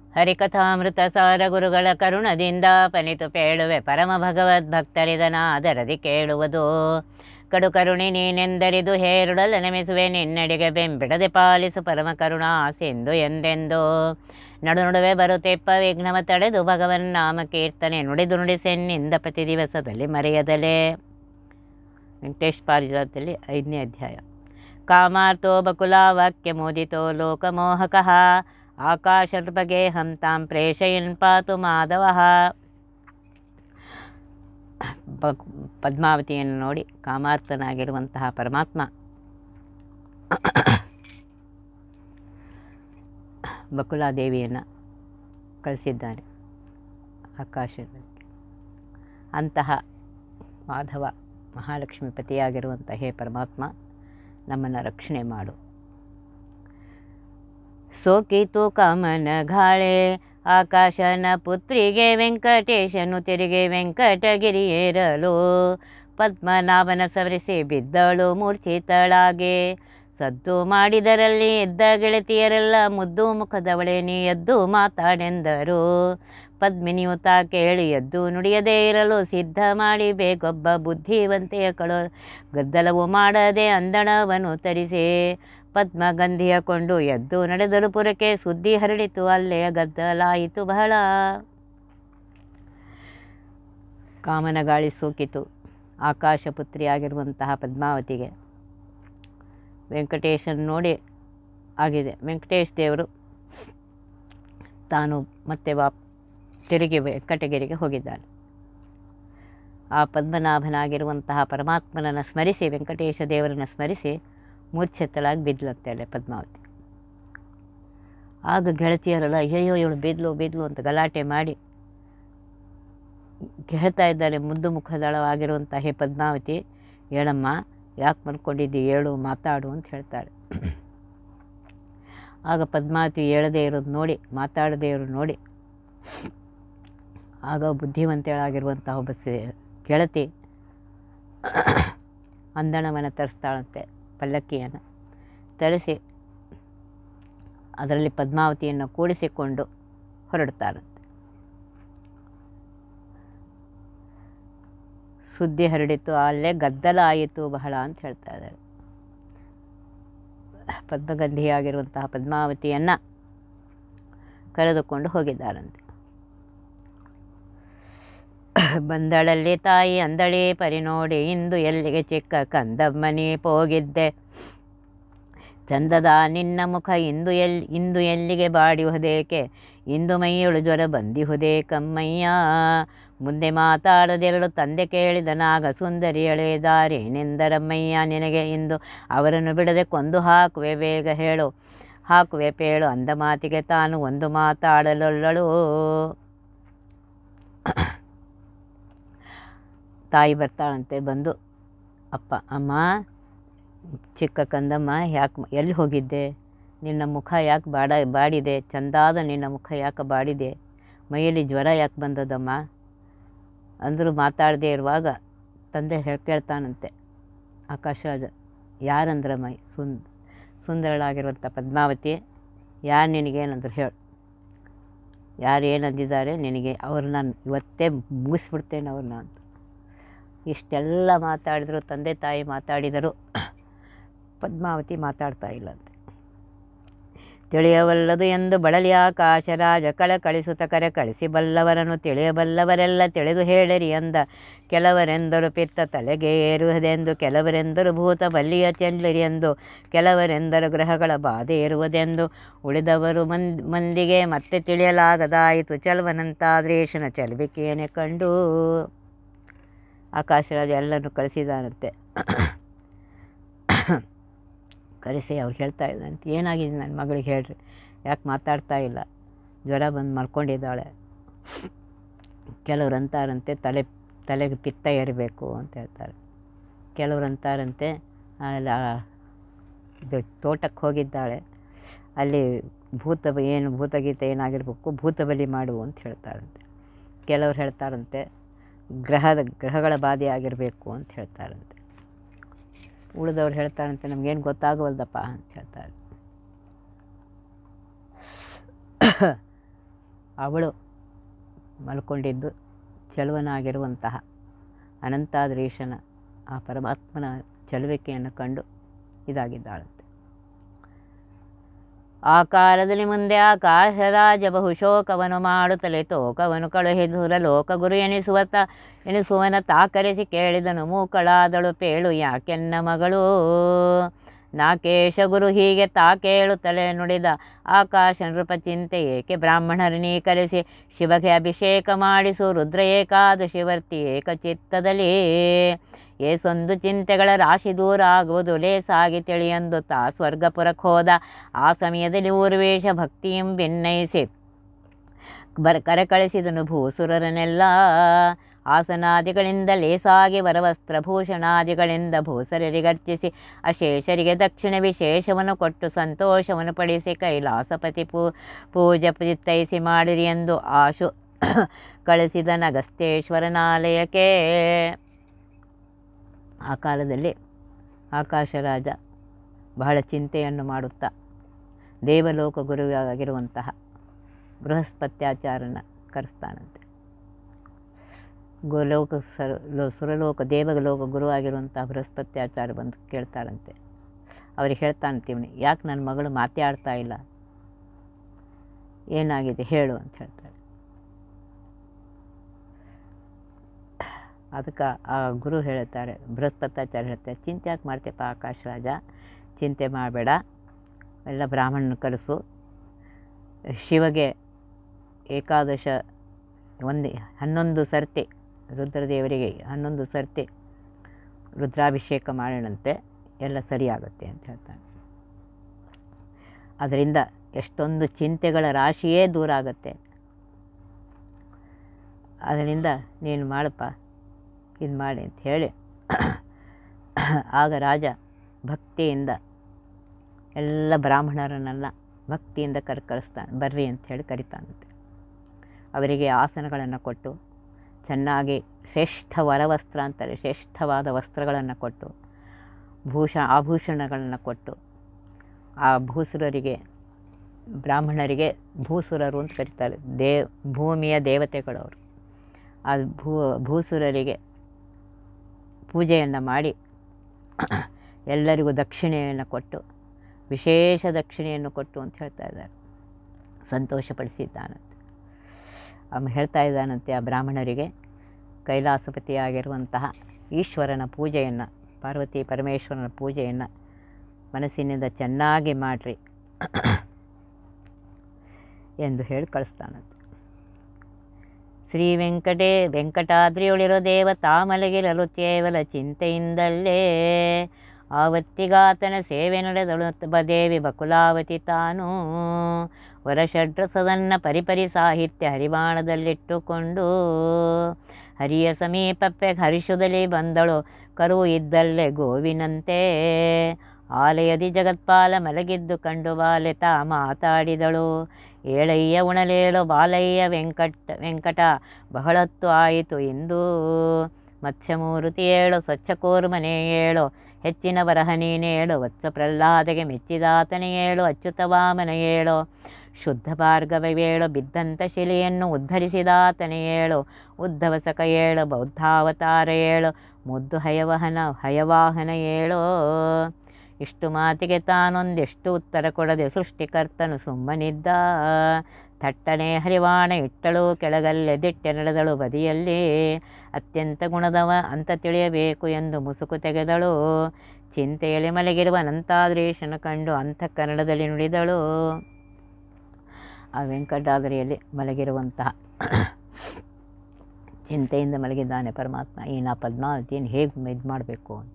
ಹರಿಕಥಾಮೃತ ಸಾರ ಗುರುಗಳ ಕರುಣದಿಂದ ಪನಿತು ಪೇಳುವೆ ಪರಮ ಭಗವದ್ ಭಕ್ತರಿದನಾದರದಿ ಕೇಳುವುದು ಕಡು ಕರುಣಿ ನೀನೆಂದರಿದು ಹೇರುಡಲ ನೆಮೆಸುವೆ ನಿನ್ನಡೆಗೆ ಬೆಂಬಿಡದೆ ಪಾಲಿಸು ಪರಮ ಕರುಣಾ ಸಿಂಧು ಎಂದೆಂದು ನಡು ನಡುವೆ ಬರುತ್ತೆಪ್ಪ ವಿಘ್ನವ ತಡೆದು ಭಗವನ್ ನಾಮ ಕೀರ್ತನೆ ನುಡಿದು ನುಡಿಸೆನ್ನಿಂದ ಪ್ರತಿ ದಿವಸದಲ್ಲಿ ಮರೆಯದಲೇ ವೆಂಕಟೇಶ್ ಪಾರಿಜಾತದಲ್ಲಿ ಐದನೇ ಅಧ್ಯಾಯ ಕಾಮಾರ್ಥೋ ಬಕುಲಾವಾಕ್ಯ ಮೋದಿತೋ ಲೋಕಮೋಹಕಃ ಆಕಾಶರ್ಪಗೆ ಹಂ ತಾಂ ಪ್ರೇಷಯನ್ ಪಾತು ಮಾಧವ ಬಕ್ ಪದ್ಮಾವತಿಯನ್ನು ನೋಡಿ ಕಾಮಾರ್ಥನಾಗಿರುವಂತಹ ಪರಮಾತ್ಮ ಬಕುಲಾದೇವಿಯನ್ನು ಕಳಿಸಿದ್ದಾನೆ ಆಕಾಶದಲ್ಲಿ ಅಂತಹ ಮಾಧವ ಮಹಾಲಕ್ಷ್ಮಿ ಪತಿಯಾಗಿರುವಂಥ ಹೇ ಪರಮಾತ್ಮ ನಮ್ಮನ್ನು ರಕ್ಷಣೆ ಮಾಡು ಸೋಕಿತು ಕಮನ ಘಾಳೆ ಆಕಾಶನ ಪುತ್ರಿಗೆ ವೆಂಕಟೇಶನು ತಿರುಗಿ ವೆಂಕಟಗಿರಿಯೇರಲು ಪದ್ಮನಾಭನ ಸವರಿಸಿ ಬಿದ್ದಳು ಮೂರ್ಛಿತಳಾಗೆ ಸದ್ದು ಮಾಡಿದರಲ್ಲಿ ಎದ್ದ ಗೆಳತಿಯರೆಲ್ಲ ಮುದ್ದು ಮುಖದವಳೆ ನೀ ಎದ್ದು ಮಾತಾಡೆಂದರು ಪದ್ಮಿನಿಯು ತಾ ಕೇಳಿ ಎದ್ದು ನುಡಿಯದೇ ಇರಲು ಸಿದ್ಧ ಮಾಡಿ ಬೇಗೊಬ್ಬ ಬುದ್ಧಿವಂತೆಯ ಕಳೋ ಗದ್ದಲವು ಮಾಡದೆ ಅಂದಣವನು ತರಿಸಿ ಪದ್ಮಗಂಧಿಯ ಕೊಂಡು ಎದ್ದು ನಡೆದರು ಪುರಕ್ಕೆ ಸುದ್ದಿ ಹರಡಿತು ಅಲ್ಲೇ ಗದ್ದಲಾಯಿತು ಬಹಳ ಕಾಮನ ಗಾಳಿ ಸೋಕಿತು ಆಕಾಶಪುತ್ರಿಯಾಗಿರುವಂತಹ ಪದ್ಮಾವತಿಗೆ ವೆಂಕಟೇಶನ್ ನೋಡಿ ಆಗಿದೆ ವೆಂಕಟೇಶ್ ದೇವರು ತಾನು ಮತ್ತೆ ವಾ ತಿರುಗಿ ವೆಂಕಟಗಿರಿಗೆ ಹೋಗಿದ್ದಾನೆ ಆ ಪದ್ಮನಾಭನಾಗಿರುವಂತಹ ಪರಮಾತ್ಮನನ್ನು ಸ್ಮರಿಸಿ ವೆಂಕಟೇಶ ದೇವರನ್ನು ಸ್ಮರಿಸಿ ಮೂರ್ಛೆತ್ತಲಾಗಿ ಬಿದ್ಲಂತೇಳೆ ಪದ್ಮಾವತಿ ಆಗ ಗೆಳತಿಯರೆಲ್ಲ ಅಯ್ಯಯ್ಯೋ ಇವಳು ಬಿದ್ಲು ಬಿದ್ಲು ಅಂತ ಗಲಾಟೆ ಮಾಡಿ ಹೇಳ್ತಾ ಇದ್ದಾರೆ ಮುದ್ದು ಮುಖದಳವಾಗಿರುವಂಥ ಹೇ ಪದ್ಮಾವತಿ ಹೇಳಮ್ಮ ಯಾಕೆ ಮಲ್ಕೊಂಡಿದ್ದಿ ಹೇಳು ಮಾತಾಡು ಅಂತ ಹೇಳ್ತಾಳೆ ಆಗ ಪದ್ಮಾವತಿ ಹೇಳದೇ ಇರೋದು ನೋಡಿ ಮಾತಾಡದೇ ಇರೋದು ನೋಡಿ ಆಗ ಬುದ್ಧಿವಂತಳಾಗಿರುವಂಥ ಒಬ್ಬ ಸೇ ಗೆಳತಿ ಅಂದಣವನ್ನು ತರಿಸ್ತಾಳಂತೆ ಪಲ್ಲಕ್ಕಿಯನ್ನು ತರಿಸಿ ಅದರಲ್ಲಿ ಪದ್ಮಾವತಿಯನ್ನು ಕೂಡಿಸಿಕೊಂಡು ಹೊರಡ್ತಾರಂತೆ ಸುದ್ದಿ ಹರಡಿತು ಅಲ್ಲೇ ಗದ್ದಲ ಆಯಿತು ಬಹಳ ಅಂತ ಹೇಳ್ತಾ ಇದ್ದಾರೆ ಪದ್ಮಗಂಧಿಯಾಗಿರುವಂತಹ ಪದ್ಮಾವತಿಯನ್ನು ಕರೆದುಕೊಂಡು ಹೋಗಿದ್ದಾರಂತೆ ಬಂದಳಲ್ಲಿ ತಾಯಿ ಅಂದಳಿ ಪರಿ ನೋಡಿ ಇಂದು ಎಲ್ಲಿಗೆ ಚಿಕ್ಕ ಕಂದಮ್ಮನಿ ಹೋಗಿದ್ದೆ ಚಂದದ ನಿನ್ನ ಮುಖ ಇಂದು ಎಲ್ಲಿ ಇಂದು ಎಲ್ಲಿಗೆ ಬಾಡಿಹುದೇಕೆ ಇಂದು ಮೈಯೊಳು ಜ್ವರ ಬಂದಿಹುದೇ ಕಮ್ಮಯ್ಯ ಮುಂದೆ ಮಾತಾಡದೆರಳು ತಂದೆ ಕೇಳಿದನಾಗ ಸುಂದರಿಯಳೆ ದಾರೇನೆಂದರಮ್ಮಯ್ಯ ನಿನಗೆ ಇಂದು ಅವರನ್ನು ಬಿಡದೆ ಕೊಂದು ಹಾಕುವೆ ಬೇಗ ಹೇಳು ಹಾಕುವೆ ಪೇಳು ಅಂದ ಮಾತಿಗೆ ತಾನು ಒಂದು ಮಾತಾಡಲೊಳ್ಳಳು ತಾಯಿ ಬರ್ತಾಳಂತೆ ಬಂದು ಅಪ್ಪ ಅಮ್ಮ ಚಿಕ್ಕ ಕಂದಮ್ಮ ಯಾಕೆ ಎಲ್ಲಿ ಹೋಗಿದ್ದೆ ನಿನ್ನ ಮುಖ ಯಾಕೆ ಬಾಡ ಬಾಡಿದೆ ಚಂದಾದ ನಿನ್ನ ಮುಖ ಯಾಕೆ ಬಾಡಿದೆ ಮೈಯಲ್ಲಿ ಜ್ವರ ಯಾಕೆ ಬಂದದಮ್ಮ ಅಂದರೂ ಮಾತಾಡದೇ ಇರುವಾಗ ತಂದೆ ಹೇಳಿ ಕೇಳ್ತಾನಂತೆ ಆಕಾಶರಾಜ ಯಾರಂದ್ರಮ್ಮ ಸುಂದ್ ಸುಂದರಳಾಗಿರುವಂಥ ಪದ್ಮಾವತಿ ಯಾರು ನಿನಗೇನಂದ್ರೆ ಹೇಳು ಯಾರು ಏನಂದಿದ್ದಾರೆ ನಿನಗೆ ಅವ್ರನ್ನ ಇವತ್ತೇ ಮುಗಿಸ್ಬಿಡ್ತೇನೆ ಅವ್ರನ್ನ ಅಂತ ಇಷ್ಟೆಲ್ಲ ಮಾತಾಡಿದರು ತಂದೆ ತಾಯಿ ಮಾತಾಡಿದರು ಪದ್ಮಾವತಿ ಮಾತಾಡ್ತಾ ಇಲ್ಲಂತೆ ತಿಳಿಯವಲ್ಲದು ಎಂದು ಬಳಲಿ ಆಕಾಶರಾಜ ಕಳ ಕಳಿಸುತ್ತ ಕರೆ ಕಳಿಸಿ ಬಲ್ಲವರನ್ನು ತಿಳಿಯಬಲ್ಲವರೆಲ್ಲ ತಿಳಿದು ಹೇಳಿರಿ ಅಂದ ಕೆಲವರೆಂದರು ಪಿತ್ತ ತಲೆಗೆ ಏರುವುದೆಂದು ಕೆಲವರೆಂದರು ಭೂತ ಬಲ್ಲಿಯ ಚೆಲ್ಲಿರಿ ಎಂದು ಕೆಲವರೆಂದರು ಗ್ರಹಗಳ ಬಾಧೆ ಇರುವುದೆಂದು ಉಳಿದವರು ಮಂದ್ ಮಂದಿಗೆ ಮತ್ತೆ ತಿಳಿಯಲಾಗದಾಯಿತು ಚಲವನಂತಾದ್ರೇಶನ ಚಲುವಿಕೆಯನ್ನೇ ಕಂಡು ಆಕಾಶರಾಜ ಎಲ್ಲರನ್ನು ಕಳಿಸಿದಾನಂತೆ ಕರೆಸಿ ಅವ್ರು ಹೇಳ್ತಾ ಇದ್ದಂತೆ ಏನಾಗಿದೆ ನನ್ನ ಮಗಳಿಗೆ ಹೇಳ್ರಿ ಯಾಕೆ ಮಾತಾಡ್ತಾ ಇಲ್ಲ ಜ್ವರ ಬಂದು ಮಲ್ಕೊಂಡಿದ್ದಾಳೆ ಕೆಲವ್ರು ಅಂತಾರಂತೆ ತಲೆ ತಲೆಗೆ ಪಿತ್ತ ಏರಬೇಕು ಅಂತ ಹೇಳ್ತಾರೆ ಕೆಲವ್ರು ಅಂತಾರಂತೆ ಅಲ್ಲಿ ಇದು ತೋಟಕ್ಕೆ ಹೋಗಿದ್ದಾಳೆ ಅಲ್ಲಿ ಭೂತ ಏನು ಭೂತಗೀತ ಏನಾಗಿರ್ಬೇಕು ಭೂತ ಬಲಿ ಮಾಡು ಅಂತ ಹೇಳ್ತಾರಂತೆ ಕೆಲವ್ರು ಹೇಳ್ತಾರಂತೆ ಗ್ರಹದ ಗ್ರಹಗಳ ಬಾಧೆ ಆಗಿರಬೇಕು ಅಂತ ಹೇಳ್ತಾರಂತೆ ಉಳಿದವ್ರು ಹೇಳ್ತಾರಂತೆ ನಮಗೇನು ಗೊತ್ತಾಗವಲ್ದಪ್ಪ ಅಂತ ಹೇಳ್ತಾರೆ ಅವಳು ಮಲ್ಕೊಂಡಿದ್ದು ಚಲುವನಾಗಿರುವಂತಹ ಅನಂತಾದ್ರೀಶನ ಆ ಪರಮಾತ್ಮನ ಚಲುವಿಕೆಯನ್ನು ಕಂಡು ಇದಾಗಿದ್ದಾಳಂತೆ ಆ ಕಾಲದಲ್ಲಿ ಮುಂದೆ ಆಕಾಶರಾಜ ಬಹುಶೋಕವನು ಮಾಡುತ್ತಲೇ ತೋಕವನು ಕಳುಹಿದುರ ಲೋಕಗುರು ಎನಿಸುವತ ಎನಿಸುವನ ತಾಕರಿಸಿ ಕೇಳಿದನು ಮೂಕಳಾದಳು ಪೇಳು ಯಾಕೆನ್ನ ಮಗಳು ನಾಕೇಶ ಗುರು ಹೀಗೆ ತಾ ಕೇಳುತ್ತಲೇ ನುಡಿದ ಆಕಾಶ ನೃಪ ಚಿಂತೆ ಏಕೆ ಬ್ರಾಹ್ಮಣರನ್ನೀ ಕರೆಸಿ ಶಿವಗೆ ಅಭಿಷೇಕ ಮಾಡಿಸು ರುದ್ರ ಏಕಾದಶಿ ವರ್ತಿ ಏಕಚಿತ್ತದಲ್ಲಿ ಏಸೊಂದು ಚಿಂತೆಗಳ ರಾಶಿ ದೂರ ಆಗುವುದು ಲೇಸಾಗಿ ತಿಳಿಯಂದು ತಾ ಸ್ವರ್ಗಪುರಕ್ಕೆ ಹೋದ ಆ ಸಮಯದಲ್ಲಿ ಊರ್ವೇಶ ಭಕ್ತಿಯಂ ಭಿನ್ನಯಿಸಿ ಬರ ಕರೆ ಕಳಿಸಿದನು ಭೂಸುರರನ್ನೆಲ್ಲ ಆಸನಾದಿಗಳಿಂದ ಲೇಸಾಗಿ ವರವಸ್ತ್ರಭೂಷಣಾದಿಗಳಿಂದ ಭೂಸರರಿಗರ್ಚಿಸಿ ಅಶೇಷರಿಗೆ ದಕ್ಷಿಣ ವಿಶೇಷವನ್ನು ಕೊಟ್ಟು ಸಂತೋಷವನ್ನು ಪಡಿಸಿ ಕೈಲಾಸಪತಿ ಪೂ ಪೂಜೆ ಚಿತ್ತೈಸಿ ಮಾಡಿರಿ ಎಂದು ಆಶು ಕಳಿಸಿದ ನಗಸ್ತೇಶ್ವರನಾಲಯಕ್ಕೆ ಆ ಕಾಲದಲ್ಲಿ ಆಕಾಶರಾಜ ಬಹಳ ಚಿಂತೆಯನ್ನು ಮಾಡುತ್ತಾ ದೇವಲೋಕ ಗುರುವಾಗಿರುವಂತಹ ಬೃಹಸ್ಪತ್ಯಾಚಾರನ ಕರೆಸ್ತಾನಂತೆ ಗೋಲೋಕ ಸರ ಲೋ ಸುರಲೋಕ ದೇವಲೋಕ ಗುರುವಾಗಿರುವಂಥ ಬೃಹಸ್ಪತ್ಯಾಚಾರ ಬಂದು ಕೇಳ್ತಾರಂತೆ ಅವ್ರಿಗೆ ಹೇಳ್ತಾನಂತೆ ಇವನು ಯಾಕೆ ನನ್ನ ಮಗಳು ಮಾತೇ ಆಡ್ತಾ ಇಲ್ಲ ಏನಾಗಿದೆ ಹೇಳು ಅಂತ ಹೇಳ್ತಾರೆ ಅದಕ್ಕೆ ಆ ಗುರು ಹೇಳ್ತಾರೆ ಬೃಹಸ್ಪತ್ಯಾಚಾರ್ಯ ಹೇಳ್ತಾರೆ ಚಿಂತೆ ಯಾಕೆ ಮಾಡ್ತೀಯಪ್ಪ ಆಕಾಶ ರಾಜ ಚಿಂತೆ ಮಾಡಬೇಡ ಎಲ್ಲ ಬ್ರಾಹ್ಮಣನ ಕರೆಸು ಶಿವಗೆ ಏಕಾದಶ ಒಂದು ಹನ್ನೊಂದು ಸರ್ತಿ ರುದ್ರದೇವರಿಗೆ ಹನ್ನೊಂದು ಸರ್ತಿ ರುದ್ರಾಭಿಷೇಕ ಮಾಡೋಣಂತೆ ಎಲ್ಲ ಸರಿಯಾಗುತ್ತೆ ಅಂತ ಹೇಳ್ತಾನೆ ಅದರಿಂದ ಎಷ್ಟೊಂದು ಚಿಂತೆಗಳ ರಾಶಿಯೇ ದೂರ ಆಗುತ್ತೆ ಅದರಿಂದ ನೀನು ಮಾಡಪ್ಪ ಇದು ಮಾಡಿ ಅಂತ ಹೇಳಿ ಆಗ ರಾಜ ಭಕ್ತಿಯಿಂದ ಎಲ್ಲ ಬ್ರಾಹ್ಮಣರನ್ನೆಲ್ಲ ಭಕ್ತಿಯಿಂದ ಕರ್ ಕಳಿಸ್ತಾನೆ ಬರ್ರಿ ಅಂತ ಹೇಳಿ ಕರಿತಾನಂತೆ ಅವರಿಗೆ ಆಸನಗಳನ್ನು ಕೊಟ್ಟು ಚೆನ್ನಾಗಿ ಶ್ರೇಷ್ಠ ವರವಸ್ತ್ರ ಅಂತಾರೆ ಶ್ರೇಷ್ಠವಾದ ವಸ್ತ್ರಗಳನ್ನು ಕೊಟ್ಟು ಭೂಷ ಆಭೂಷಣಗಳನ್ನು ಕೊಟ್ಟು ಆ ಭೂಸುರರಿಗೆ ಬ್ರಾಹ್ಮಣರಿಗೆ ಭೂಸುರರು ಅಂತ ಕರೀತಾರೆ ದೇ ಭೂಮಿಯ ದೇವತೆಗಳವರು ಆ ಭೂ ಭೂಸುರರಿಗೆ ಪೂಜೆಯನ್ನು ಮಾಡಿ ಎಲ್ಲರಿಗೂ ದಕ್ಷಿಣೆಯನ್ನು ಕೊಟ್ಟು ವಿಶೇಷ ದಕ್ಷಿಣೆಯನ್ನು ಕೊಟ್ಟು ಅಂತ ಹೇಳ್ತಾ ಇದ್ದಾರೆ ಸಂತೋಷಪಡಿಸಿದ್ದಾನಂತೆ ಅವ ಹೇಳ್ತಾ ಇದ್ದಾನಂತೆ ಆ ಬ್ರಾಹ್ಮಣರಿಗೆ ಕೈಲಾಸಪತಿಯಾಗಿರುವಂತಹ ಈಶ್ವರನ ಪೂಜೆಯನ್ನು ಪಾರ್ವತಿ ಪರಮೇಶ್ವರನ ಪೂಜೆಯನ್ನು ಮನಸ್ಸಿನಿಂದ ಚೆನ್ನಾಗಿ ಮಾಡಿರಿ ಎಂದು ಹೇಳಿ ಕಳಿಸ್ತಾನಂತೆ ಶ್ರೀ ವೆಂಕಟೇ ವೆಂಕಟಾದ್ರಿಯೊಳಿರೋ ದೇವತಾ ಮಲಗಿರಲು ಕೇವಲ ಚಿಂತೆಯಿಂದಲ್ಲೇ ಆವತ್ತಿಗಾತನ ಸೇವೆ ನಡೆದಳು ದೇವಿ ಬಕುಲಾವತಿ ತಾನು ವರಷಡ್ರಸದನ್ನ ಪರಿಪರಿ ಸಾಹಿತ್ಯ ಹರಿವಾಣದಲ್ಲಿಟ್ಟುಕೊಂಡು ಹರಿಯ ಸಮೀಪಕ್ಕೆ ಹರಿಷುದಲ್ಲಿ ಬಂದಳು ಕರು ಇದ್ದಲ್ಲೇ ಗೋವಿನಂತೆ ಆಲಯದಿ ಜಗತ್ಪಾಲ ಮಲಗಿದ್ದು ಕಂಡು ಬಾಲೆ ತಾ ಮಾತಾಡಿದಳು ಏಳಯ್ಯ ಉಣಲೇಳು ಬಾಲಯ್ಯ ವೆಂಕಟ ವೆಂಕಟ ಬಹಳತ್ತು ಆಯಿತು ಎಂದು ಮತ್ಸ್ಯಮೂರ್ತಿ ಏಳು ಸ್ವಚ್ಛ ಕೋರ್ಮನೆ ಏಳು ಹೆಚ್ಚಿನ ಬರಹ ನೀನೇಳು ವತ್ಸ ಪ್ರಹ್ಲಾದಗೆ ಮೆಚ್ಚಿದಾತನೇ ಏಳು ಅಚ್ಯುತ ವಾಮನ ಏಳು ಶುದ್ಧ ಭಾರ್ಗವೇಳು ಬಿದ್ದಂಥ ಶಿಲೆಯನ್ನು ಉದ್ಧರಿಸಿದಾತನೇ ಏಳು ಉದ್ಧವಸಕ ಏಳು ಬೌದ್ಧಾವತಾರ ಏಳು ಮುದ್ದು ಹಯವಹನ ಹಯವಾಹನ ಏಳು ಇಷ್ಟು ಮಾತಿಗೆ ತಾನೊಂದೆಷ್ಟು ಉತ್ತರ ಕೊಡದೆ ಸೃಷ್ಟಿಕರ್ತನು ಸುಮ್ಮನಿದ್ದ ಥಟ್ಟನೆ ಹರಿವಾಣ ಇಟ್ಟಳು ಕೆಳಗಲ್ಲೇ ದಿಟ್ಟೆ ನಡೆದಳು ಬದಿಯಲ್ಲಿ ಅತ್ಯಂತ ಗುಣದವ ಅಂತ ತಿಳಿಯಬೇಕು ಎಂದು ಮುಸುಕು ತೆಗೆದಳು ಚಿಂತೆಯಲ್ಲಿ ಮಲಗಿರುವ ಅನಂತಾದ್ರೇಶನ ಕಂಡು ಅಂಥ ಕನ್ನಡದಲ್ಲಿ ನುಡಿದಳು ಆ ವೆಂಕಟಾದ್ರಿಯಲ್ಲಿ ಮಲಗಿರುವಂತಹ ಚಿಂತೆಯಿಂದ ಮಲಗಿದ್ದಾನೆ ಪರಮಾತ್ಮ ಈ ನಾ ಪದ್ಮಾವತಿಯನ್ನು ಹೇಗೆ ಇದು ಮಾಡಬೇಕು ಅಂತ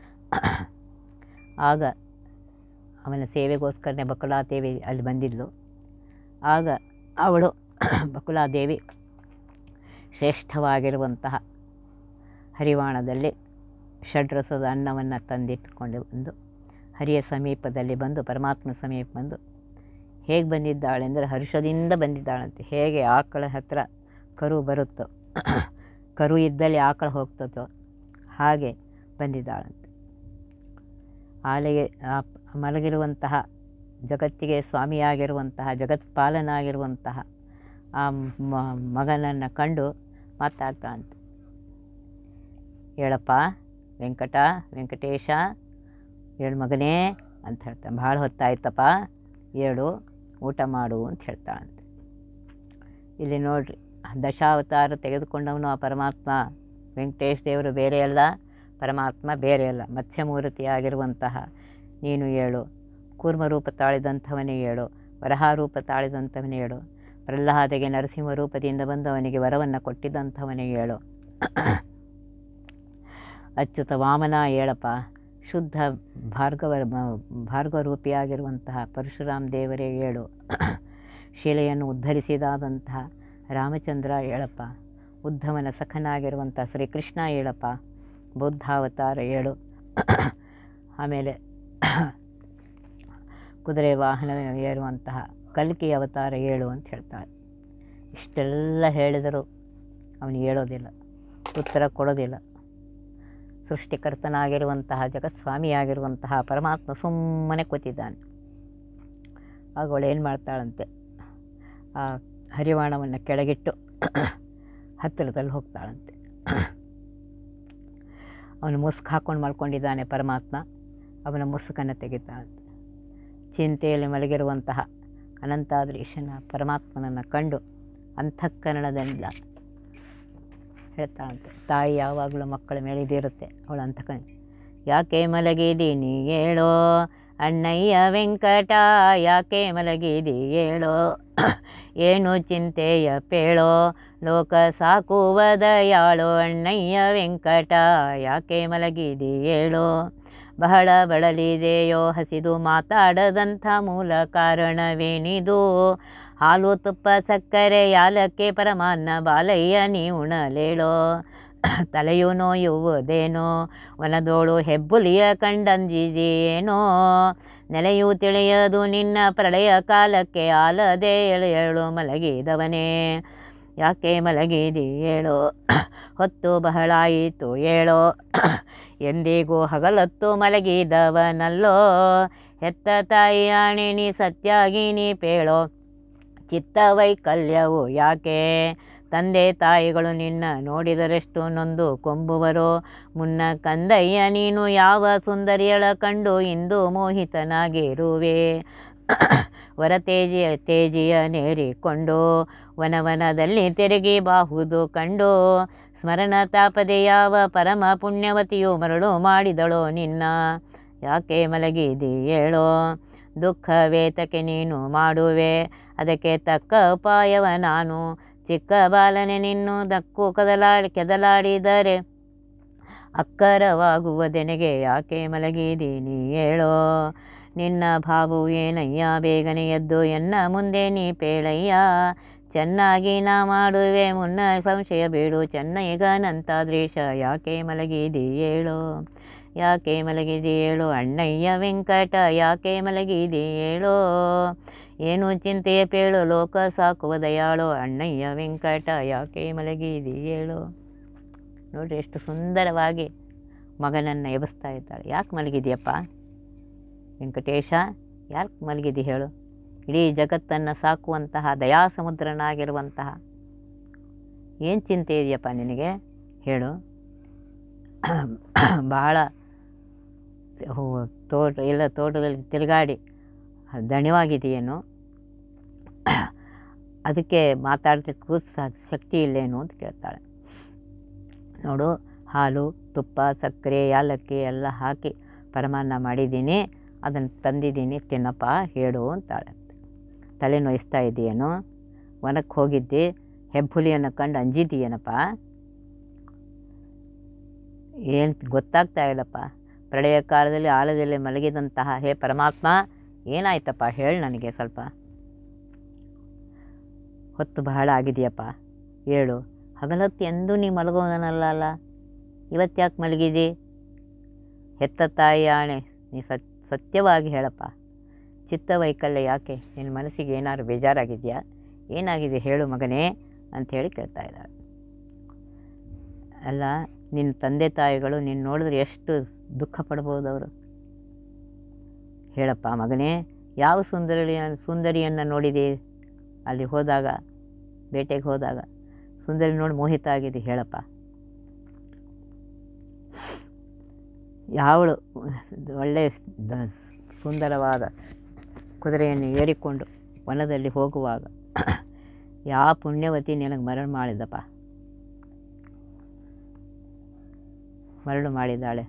ಆಗ ಅವನ ಸೇವೆಗೋಸ್ಕರನೇ ಬಕುಲಾದೇವಿ ಅಲ್ಲಿ ಬಂದಿದ್ಲು ಆಗ ಅವಳು ಬಕುಲಾದೇವಿ ಶ್ರೇಷ್ಠವಾಗಿರುವಂತಹ ಹರಿವಾಣದಲ್ಲಿ ಷಡ್ರಸದ ಅನ್ನವನ್ನು ತಂದಿಟ್ಟುಕೊಂಡು ಬಂದು ಹರಿಯ ಸಮೀಪದಲ್ಲಿ ಬಂದು ಪರಮಾತ್ಮನ ಸಮೀಪ ಬಂದು ಹೇಗೆ ಬಂದಿದ್ದಾಳೆ ಅಂದರೆ ಹರ್ಷದಿಂದ ಬಂದಿದ್ದಾಳಂತೆ ಹೇಗೆ ಆಕಳ ಹತ್ರ ಕರು ಬರುತ್ತೋ ಕರು ಇದ್ದಲ್ಲಿ ಆಕಳ ಹೋಗ್ತದೋ ಹಾಗೆ ಬಂದಿದ್ದಾಳಂತೆ ಆಲೆಗೆ ಆ ಮಲಗಿರುವಂತಹ ಜಗತ್ತಿಗೆ ಸ್ವಾಮಿಯಾಗಿರುವಂತಹ ಜಗತ್ಪಾಲನಾಗಿರುವಂತಹ ಆ ಮ- ಮಗನನ್ನು ಕಂಡು ಮಾತಾಡ್ತಾಳಂತೆ ಹೇಳಪ್ಪ ವೆಂಕಟ ವೆಂಕಟೇಶ ಹೇಳು ಮಗನೇ ಅಂತ ಹೇಳ್ತಾನೆ ಭಾಳ ಹೊತ್ತಾಯ್ತಪ್ಪ ಹೇಳು ಊಟ ಮಾಡು ಅಂತ ಹೇಳ್ತಾಳಂತೆ ಇಲ್ಲಿ ನೋಡ್ರಿ ದಶಾವತಾರ ತೆಗೆದುಕೊಂಡವನು ಆ ಪರಮಾತ್ಮ ವೆಂಕಟೇಶ ದೇವರು ಬೇರೆ ಅಲ್ಲ ಪರಮಾತ್ಮ ಬೇರೆ ಅಲ್ಲ ಮತ್ಸ್ಯಮೂರ್ತಿಯಾಗಿರುವಂತಹ ನೀನು ಹೇಳು ಕೂರ್ಮ ರೂಪ ತಾಳಿದಂಥವನೇ ಹೇಳು ವರಹ ರೂಪ ತಾಳಿದಂಥವನೇ ಹೇಳು ಪ್ರಹ್ಲಾದಗೆ ನರಸಿಂಹ ರೂಪದಿಂದ ಬಂದವನಿಗೆ ವರವನ್ನು ಕೊಟ್ಟಿದ್ದಂಥವನೇ ಹೇಳು ಅಚ್ಯುತ ವಾಮನ ಹೇಳಪ್ಪ ಶುದ್ಧ ಭಾರ್ಗವ ಭಾರ್ಗವ ರೂಪಿಯಾಗಿರುವಂತಹ ಪರಶುರಾಮ ದೇವರೇ ಹೇಳು ಶಿಲೆಯನ್ನು ಉದ್ಧರಿಸಿದಾದಂತಹ ರಾಮಚಂದ್ರ ಹೇಳಪ್ಪ ಉದ್ಧವನ ಸಖನಾಗಿರುವಂಥ ಶ್ರೀಕೃಷ್ಣ ಹೇಳಪ್ಪ ಬುದ್ಧಾವತಾರ ಹೇಳು ಆಮೇಲೆ ಕುದುರೆ ವಾಹನ ಏರುವಂತಹ ಕಲ್ಕಿ ಅವತಾರ ಹೇಳು ಅಂತ ಹೇಳ್ತಾಳೆ ಇಷ್ಟೆಲ್ಲ ಹೇಳಿದರೂ ಅವನು ಹೇಳೋದಿಲ್ಲ ಉತ್ತರ ಕೊಡೋದಿಲ್ಲ ಸೃಷ್ಟಿಕರ್ತನಾಗಿರುವಂತಹ ಜಗತ್ಸ್ವಾಮಿಯಾಗಿರುವಂತಹ ಪರಮಾತ್ಮ ಸುಮ್ಮನೆ ಕೂತಿದ್ದಾನೆ ಆಗ ಅವಳು ಏನು ಮಾಡ್ತಾಳಂತೆ ಆ ಹರಿವಾಣವನ್ನು ಕೆಳಗಿಟ್ಟು ಹತ್ತಿರದಲ್ಲಿ ಹೋಗ್ತಾಳಂತೆ ಅವನು ಮುಸುಕು ಹಾಕ್ಕೊಂಡು ಮಲ್ಕೊಂಡಿದ್ದಾನೆ ಪರಮಾತ್ಮ ಅವನ ಮುಸುಕನ್ನು ತೆಗಿತಾಳಂತೆ ಚಿಂತೆಯಲ್ಲಿ ಮಲಗಿರುವಂತಹ ಅನಂತಾದ್ರೀಶನ ಪರಮಾತ್ಮನನ್ನು ಕಂಡು ಅಂತಃಕರಣದಿಂದ ಹೇಳ್ತಾಳಂತೆ ತಾಯಿ ಯಾವಾಗಲೂ ಮಕ್ಕಳ ಮೇಲೆ ಇದಿರುತ್ತೆ ಅವಳು ಅಂತಃಕರಣ ಯಾಕೆ ಮಲಗಿದೀನಿ ಹೇಳೋ ಅಣ್ಣಯ್ಯ ವೆಂಕಟ ಯಾಕೆ ಮಲಗಿದಿ ಹೇಳೋ ಏನು ಚಿಂತೆಯ ಪೇಳೋ ಲೋಕ ಸಾಕುವದ ಯಾಳೋ ಅಣ್ಣಯ್ಯ ವೆಂಕಟ ಯಾಕೆ ಮಲಗಿದಿ ಹೇಳೋ ಬಹಳ ಬಳಲಿದೆಯೋ ಹಸಿದು ಮಾತಾಡದಂಥ ಮೂಲ ಕಾರಣವೇನಿದು ಹಾಲು ತುಪ್ಪ ಸಕ್ಕರೆ ಯಾಲಕ್ಕೆ ಪರಮಾನ್ನ ಬಾಲಯ್ಯ ನೀ ಉಣಲೇಳೋ ತಲೆಯು ನೋಯುವುದೇನೋ ವನದೋಳು ಹೆಬ್ಬುಲಿಯ ಕಂಡಂಜಿದೆಯೇನೋ ನೆಲೆಯು ತಿಳಿಯದು ನಿನ್ನ ಪ್ರಳಯ ಕಾಲಕ್ಕೆ ಆಲದೆ ಎಳೆಯಳು ಮಲಗಿದವನೇ ಯಾಕೆ ಮಲಗಿದಿ ಹೇಳೋ ಹೊತ್ತು ಬಹಳಾಯಿತು ಹೇಳೋ ಎಂದಿಗೂ ಹಗಲೊತ್ತು ಮಲಗಿದವನಲ್ಲೋ ಹೆತ್ತ ತಾಯಿ ಆಣೆ ನೀ ಸತ್ಯಾಗಿ ನೀ ಪೇಳೋ ಚಿತ್ತ ವೈಕಲ್ಯವು ಯಾಕೆ ತಂದೆ ತಾಯಿಗಳು ನಿನ್ನ ನೋಡಿದರೆಷ್ಟು ನೊಂದು ಕೊಂಬುವರು ಮುನ್ನ ಕಂದಯ್ಯ ನೀನು ಯಾವ ಸುಂದರಿಯಳ ಕಂಡು ಇಂದು ಮೋಹಿತನಾಗಿರುವೆ ವರ ತೇಜಿಯ ತೇಜಿಯ ನೇರಿಕೊಂಡು ವನವನದಲ್ಲಿ ತಿರುಗಿ ಬಾಹುದು ಕಂಡು ಸ್ಮರಣ ತಾಪದೆ ಯಾವ ಪರಮ ಪುಣ್ಯವತಿಯು ಮರಳು ಮಾಡಿದಳೋ ನಿನ್ನ ಯಾಕೆ ಮಲಗಿದಿ ಹೇಳೋ ದುಃಖ ವೇತಕ್ಕೆ ನೀನು ಮಾಡುವೆ ಅದಕ್ಕೆ ತಕ್ಕ ಉಪಾಯವ ನಾನು ಚಿಕ್ಕ ಬಾಲನೆ ನಿನ್ನು ದಕ್ಕು ಕದಲಾಡಿ ಕೆದಲಾಡಿದರೆ ಅಕ್ಕರವಾಗುವುದೆನಗೆ ಯಾಕೆ ಮಲಗಿದೀನಿ ಹೇಳೋ ನಿನ್ನ ಭಾವು ಏನಯ್ಯ ಬೇಗನೆ ಎದ್ದು ಎನ್ನ ಮುಂದೆ ನೀ ಪೇಳಯ್ಯ ಚೆನ್ನಾಗಿ ನಾ ಮಾಡುವೆ ಮುನ್ನ ಸಂಶಯ ಬೀಡು ಚೆನ್ನೈಗ ನಂತಾದ್ರೇಶ ಯಾಕೆ ಮಲಗಿದಿ ಹೇಳೋ ಯಾಕೆ ಮಲಗಿದಿ ಹೇಳು ಅಣ್ಣಯ್ಯ ವೆಂಕಟ ಯಾಕೆ ಮಲಗಿದಿ ಹೇಳೋ ಏನು ಚಿಂತೆಯ ಪೇಳು ಲೋಕ ಸಾಕುವ ದಯಾಳು ಅಣ್ಣಯ್ಯ ವೆಂಕಟ ಯಾಕೆ ಮಲಗಿದಿ ಹೇಳು ನೋಡ್ರಿ ಎಷ್ಟು ಸುಂದರವಾಗಿ ಮಗನನ್ನು ಎಬ್ಬಿಸ್ತಾ ಇದ್ದಾಳೆ ಯಾಕೆ ಮಲಗಿದೆಯಪ್ಪ ವೆಂಕಟೇಶ ಯಾಕೆ ಮಲಗಿದಿ ಹೇಳು ಇಡೀ ಜಗತ್ತನ್ನು ಸಾಕುವಂತಹ ದಯಾಸಮುದ್ರನಾಗಿರುವಂತಹ ಏನು ಚಿಂತೆ ಇದೆಯಪ್ಪ ನಿನಗೆ ಹೇಳು ಬಹಳ ಹೋ- ತೋಟ ಎಲ್ಲ ತೋಟದಲ್ಲಿ ತಿರುಗಾಡಿ ದಣಿವಾಗಿದೆಯೇನು ಅದಕ್ಕೆ ಮಾತಾಡಲಿಕ್ಕೂ ಸ- ಶಕ್ತಿ ಇಲ್ಲೇನು ಅಂತ ಕೇಳ್ತಾಳೆ ನೋಡು ಹಾಲು ತುಪ್ಪ ಸಕ್ಕರೆ ಯಾಲಕ್ಕಿ ಎಲ್ಲ ಹಾಕಿ ಪರಮಾನ್ನ ಮಾಡಿದ್ದೀನಿ ಅದನ್ನು ತಂದಿದ್ದೀನಿ ತಿನ್ನಪ್ಪ ಹೇಳು ಅಂತಾಳೆ ತಲೆ ನೋಯಿಸ್ತಾ ಇದೆಯೇನು ವನಕ್ಕೆ ಹೋಗಿದ್ದೆ ಹೆಬ್ಬುಲಿಯನ್ನು ಕಂಡು ಅಂಜಿದ್ದೀಯೇನಪ್ಪ ಏನು ಗೊತ್ತಾಗ್ತಾ ಇಲ್ಲಪ್ಪ ಪ್ರಳಯ ಕಾಲದಲ್ಲಿ ಆಳದಲ್ಲಿ ಮಲಗಿದಂತಹ ಹೇ ಪರಮಾತ್ಮ ಏನಾಯ್ತಪ್ಪ ಹೇಳು ನನಗೆ ಸ್ವಲ್ಪ ಹೊತ್ತು ಬಹಳ ಆಗಿದೆಯಪ್ಪ ಹೇಳು ಹಗಲೊತ್ತು ಎಂದೂ ನೀ ಮಲಗೋದನಲ್ಲ ಅಲ್ಲ ಇವತ್ತ್ಯಾಕೆ ಮಲಗಿದಿ ಹೆತ್ತ ತಾಯಿ ಆಣೆ ನೀ ಸತ್ ಸತ್ಯವಾಗಿ ಹೇಳಪ್ಪ ಚಿತ್ತವೈಕಲ್ಯ ಯಾಕೆ ನಿನ್ನ ಮನಸ್ಸಿಗೆ ಏನಾದ್ರು ಬೇಜಾರಾಗಿದೆಯಾ ಏನಾಗಿದೆ ಹೇಳು ಮಗನೇ ಅಂಥೇಳಿ ಕೇಳ್ತಾ ಇದ್ದಾಳೆ ಅಲ್ಲ ನಿನ್ನ ತಂದೆ ತಾಯಿಗಳು ನೀನು ನೋಡಿದ್ರೆ ಎಷ್ಟು ದುಃಖ ಪಡ್ಬೋದು ಅವರು ಹೇಳಪ್ಪ ಮಗನೇ ಯಾವ ಸುಂದರಿಯ ಸುಂದರಿಯನ್ನು ನೋಡಿದೆ ಅಲ್ಲಿ ಹೋದಾಗ ಬೇಟೆಗೆ ಹೋದಾಗ ಸುಂದರಿ ನೋಡಿ ಮೋಹಿತ ಆಗಿದೆ ಹೇಳಪ್ಪ ಯಾವಳು ಒಳ್ಳೆಯ ದ- ಸುಂದರವಾದ ಕುದುರೆಯನ್ನು ಏರಿಕೊಂಡು ವನದಲ್ಲಿ ಹೋಗುವಾಗ ಯಾವ ಪುಣ್ಯವತಿ ನಿನಗೆ ಮರಳು ಮಾಡಿದಪ್ಪ ಮರಳು ಮಾಡಿದ್ದಾಳೆ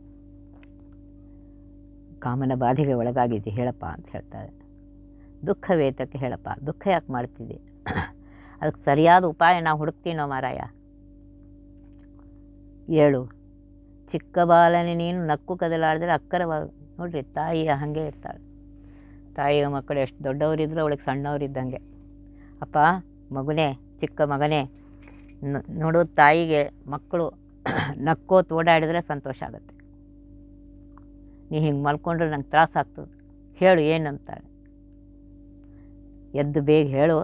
ಕಾಮನ ಬಾಧೆಗೆ ಒಳಗಾಗಿದ್ದೆ ಹೇಳಪ್ಪ ಅಂತ ಹೇಳ್ತಾರೆ ದುಃಖ ವೇತಕ್ಕೆ ಹೇಳಪ್ಪ ದುಃಖ ಯಾಕೆ ಮಾಡ್ತಿದ್ದೆ ಅದಕ್ಕೆ ಸರಿಯಾದ ಉಪಾಯ ನಾವು ಹುಡುಕ್ತೀನೋ ಮಾರಾಯ ಏಳು ಚಿಕ್ಕ ಬಾಲನೆ ನೀನು ನಕ್ಕು ಕದಲಾಡಿದ್ರೆ ಅಕ್ಕರವಾಗ ನೋಡ್ರಿ ತಾಯಿಯ ಹಾಗೆ ಇರ್ತಾಳೆ ತಾಯಿಯ ಮಕ್ಕಳು ಎಷ್ಟು ದೊಡ್ಡವರಿದ್ರು ಅವಳಿಗೆ ಸಣ್ಣವರಿದ್ದಂಗೆ ಅಪ್ಪ ಮಗನೇ ಚಿಕ್ಕ ಮಗನೇ ನ- ನೋಡು ತಾಯಿಗೆ ಮಕ್ಕಳು ನಕ್ಕೋತ್ ಓಡಾಡಿದ್ರೆ ಸಂತೋಷ ಆಗುತ್ತೆ ನೀ ಹಿಂಗೆ ಮಲ್ಕೊಂಡ್ರೆ ನಂಗೆ ತ್ರಾಸ ಆಗ್ತದೆ ಹೇಳು ಏನಂತಾಳೆ ಎದ್ದು ಬೇಗ ಹೇಳು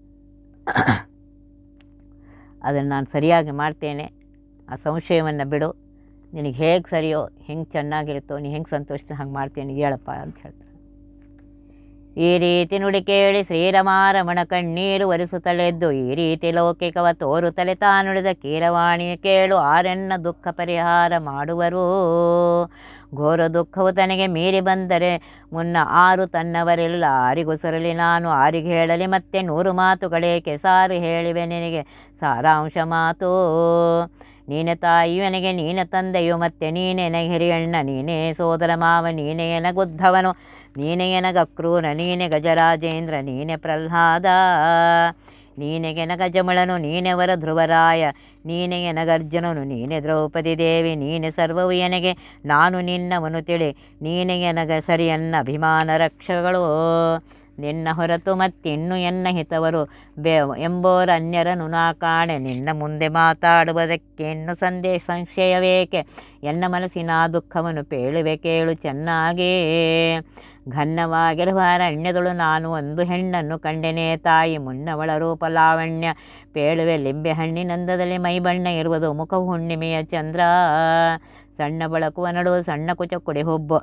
ಅದನ್ನು ನಾನು ಸರಿಯಾಗಿ ಮಾಡ್ತೇನೆ ಆ ಸಂಶಯವನ್ನು ಬಿಡು ನಿನಗೆ ಹೇಗೆ ಸರಿಯೋ ಹೆಂಗೆ ಚೆನ್ನಾಗಿರುತ್ತೋ ನೀ ಹೆಂಗೆ ಸಂತೋಷ ಹಂಗೆ ಮಾಡ್ತೇನೆ ಹೇಳಪ್ಪ ಅಂತ ಹೇಳ್ತಾರೆ ಈ ರೀತಿ ನುಡಿ ಕೇಳಿ ಶ್ರೀರಮಾರಮಣ ಕಣ್ಣೀರು ಒರೆಸುತ್ತಲೆದ್ದು ಈ ರೀತಿ ಲೌಕಿಕವ ತೋರುತ್ತಲೆ ತಾನುಳಿದ ಕೀರವಾಣಿ ಕೇಳು ಆರೆನ್ನ ದುಃಖ ಪರಿಹಾರ ಮಾಡುವರು ಘೋರ ದುಃಖವು ತನಗೆ ಮೀರಿ ಬಂದರೆ ಮುನ್ನ ಆರು ತನ್ನವರೆಲ್ಲ ಆರಿಗುಸರಲಿ ನಾನು ಆರಿಗೆ ಹೇಳಲಿ ಮತ್ತೆ ನೂರು ಮಾತುಗಳೇಕೆ ಸಾರು ಹೇಳಿವೆ ನಿನಗೆ ಸಾರಾಂಶ ಮಾತು ನೀನೆ ತಾಯಿಯು ನನಗೆ ನೀನೆ ತಂದೆಯು ಮತ್ತೆ ನೀನೆ ನನಗೆ ಹಿರಿಯಣ್ಣ ನೀನೇ ಸೋದರ ಮಾವ ನೀನೇ ಎನಗುದ್ಧವನು ನೀನೆ ಎನಗಕ್ರೂರ ನೀನೆ ಗಜರಾಜೇಂದ್ರ ನೀನೆ ಪ್ರಹ್ಲಾದ ನೀನೆ ಎನಗಜಮಳನು ನೀನೆ ವರ ಧ್ರುವರಾಯ ನೀನೆ ಎನಗರ್ಜುನನು ನೀನೆ ದ್ರೌಪದಿ ದೇವಿ ನೀನೆ ಸರ್ವವು ಎನಗೆ ನಾನು ನಿನ್ನವನು ತಿಳಿ ನೀನೆ ಎನಗ ಸರಿಯನ್ನ ಅಭಿಮಾನ ರಕ್ಷಗಳು ನಿನ್ನ ಹೊರತು ಮತ್ತಿನ್ನು ಎನ್ನ ಹಿತವರು ಬೆ ಎಂಬೋರ ಅನ್ಯರನು ನಾ ಕಾಣೆ ನಿನ್ನ ಮುಂದೆ ಮಾತಾಡುವುದಕ್ಕೆನ್ನು ಸಂದೇಶ ಸಂಶಯವೇಕೆ ಎನ್ನ ಮನಸ್ಸಿನ ದುಃಖವನ್ನು ಪೇಳುವೆ ಕೇಳು ಚೆನ್ನಾಗೇ ಘನ್ನವಾಗಿರುವ ಅರಣ್ಯದಳು ನಾನು ಒಂದು ಹೆಣ್ಣನ್ನು ಕಂಡೆನೆ ತಾಯಿ ಮುನ್ನವಳ ರೂಪ ಲಾವಣ್ಯ ಪೇಳುವೆ ಲಿಂಬೆ ಹಣ್ಣಿನಂದದಲ್ಲಿ ಮೈ ಬಣ್ಣ ಇರುವುದು ಮುಖ ಹುಣ್ಣಿಮೆಯ ಚಂದ್ರ ಸಣ್ಣ ಬಳಕುವ ನಡುವೆ ಸಣ್ಣ ಕುಚ ಕುಡಿ ಹುಬ್ಬು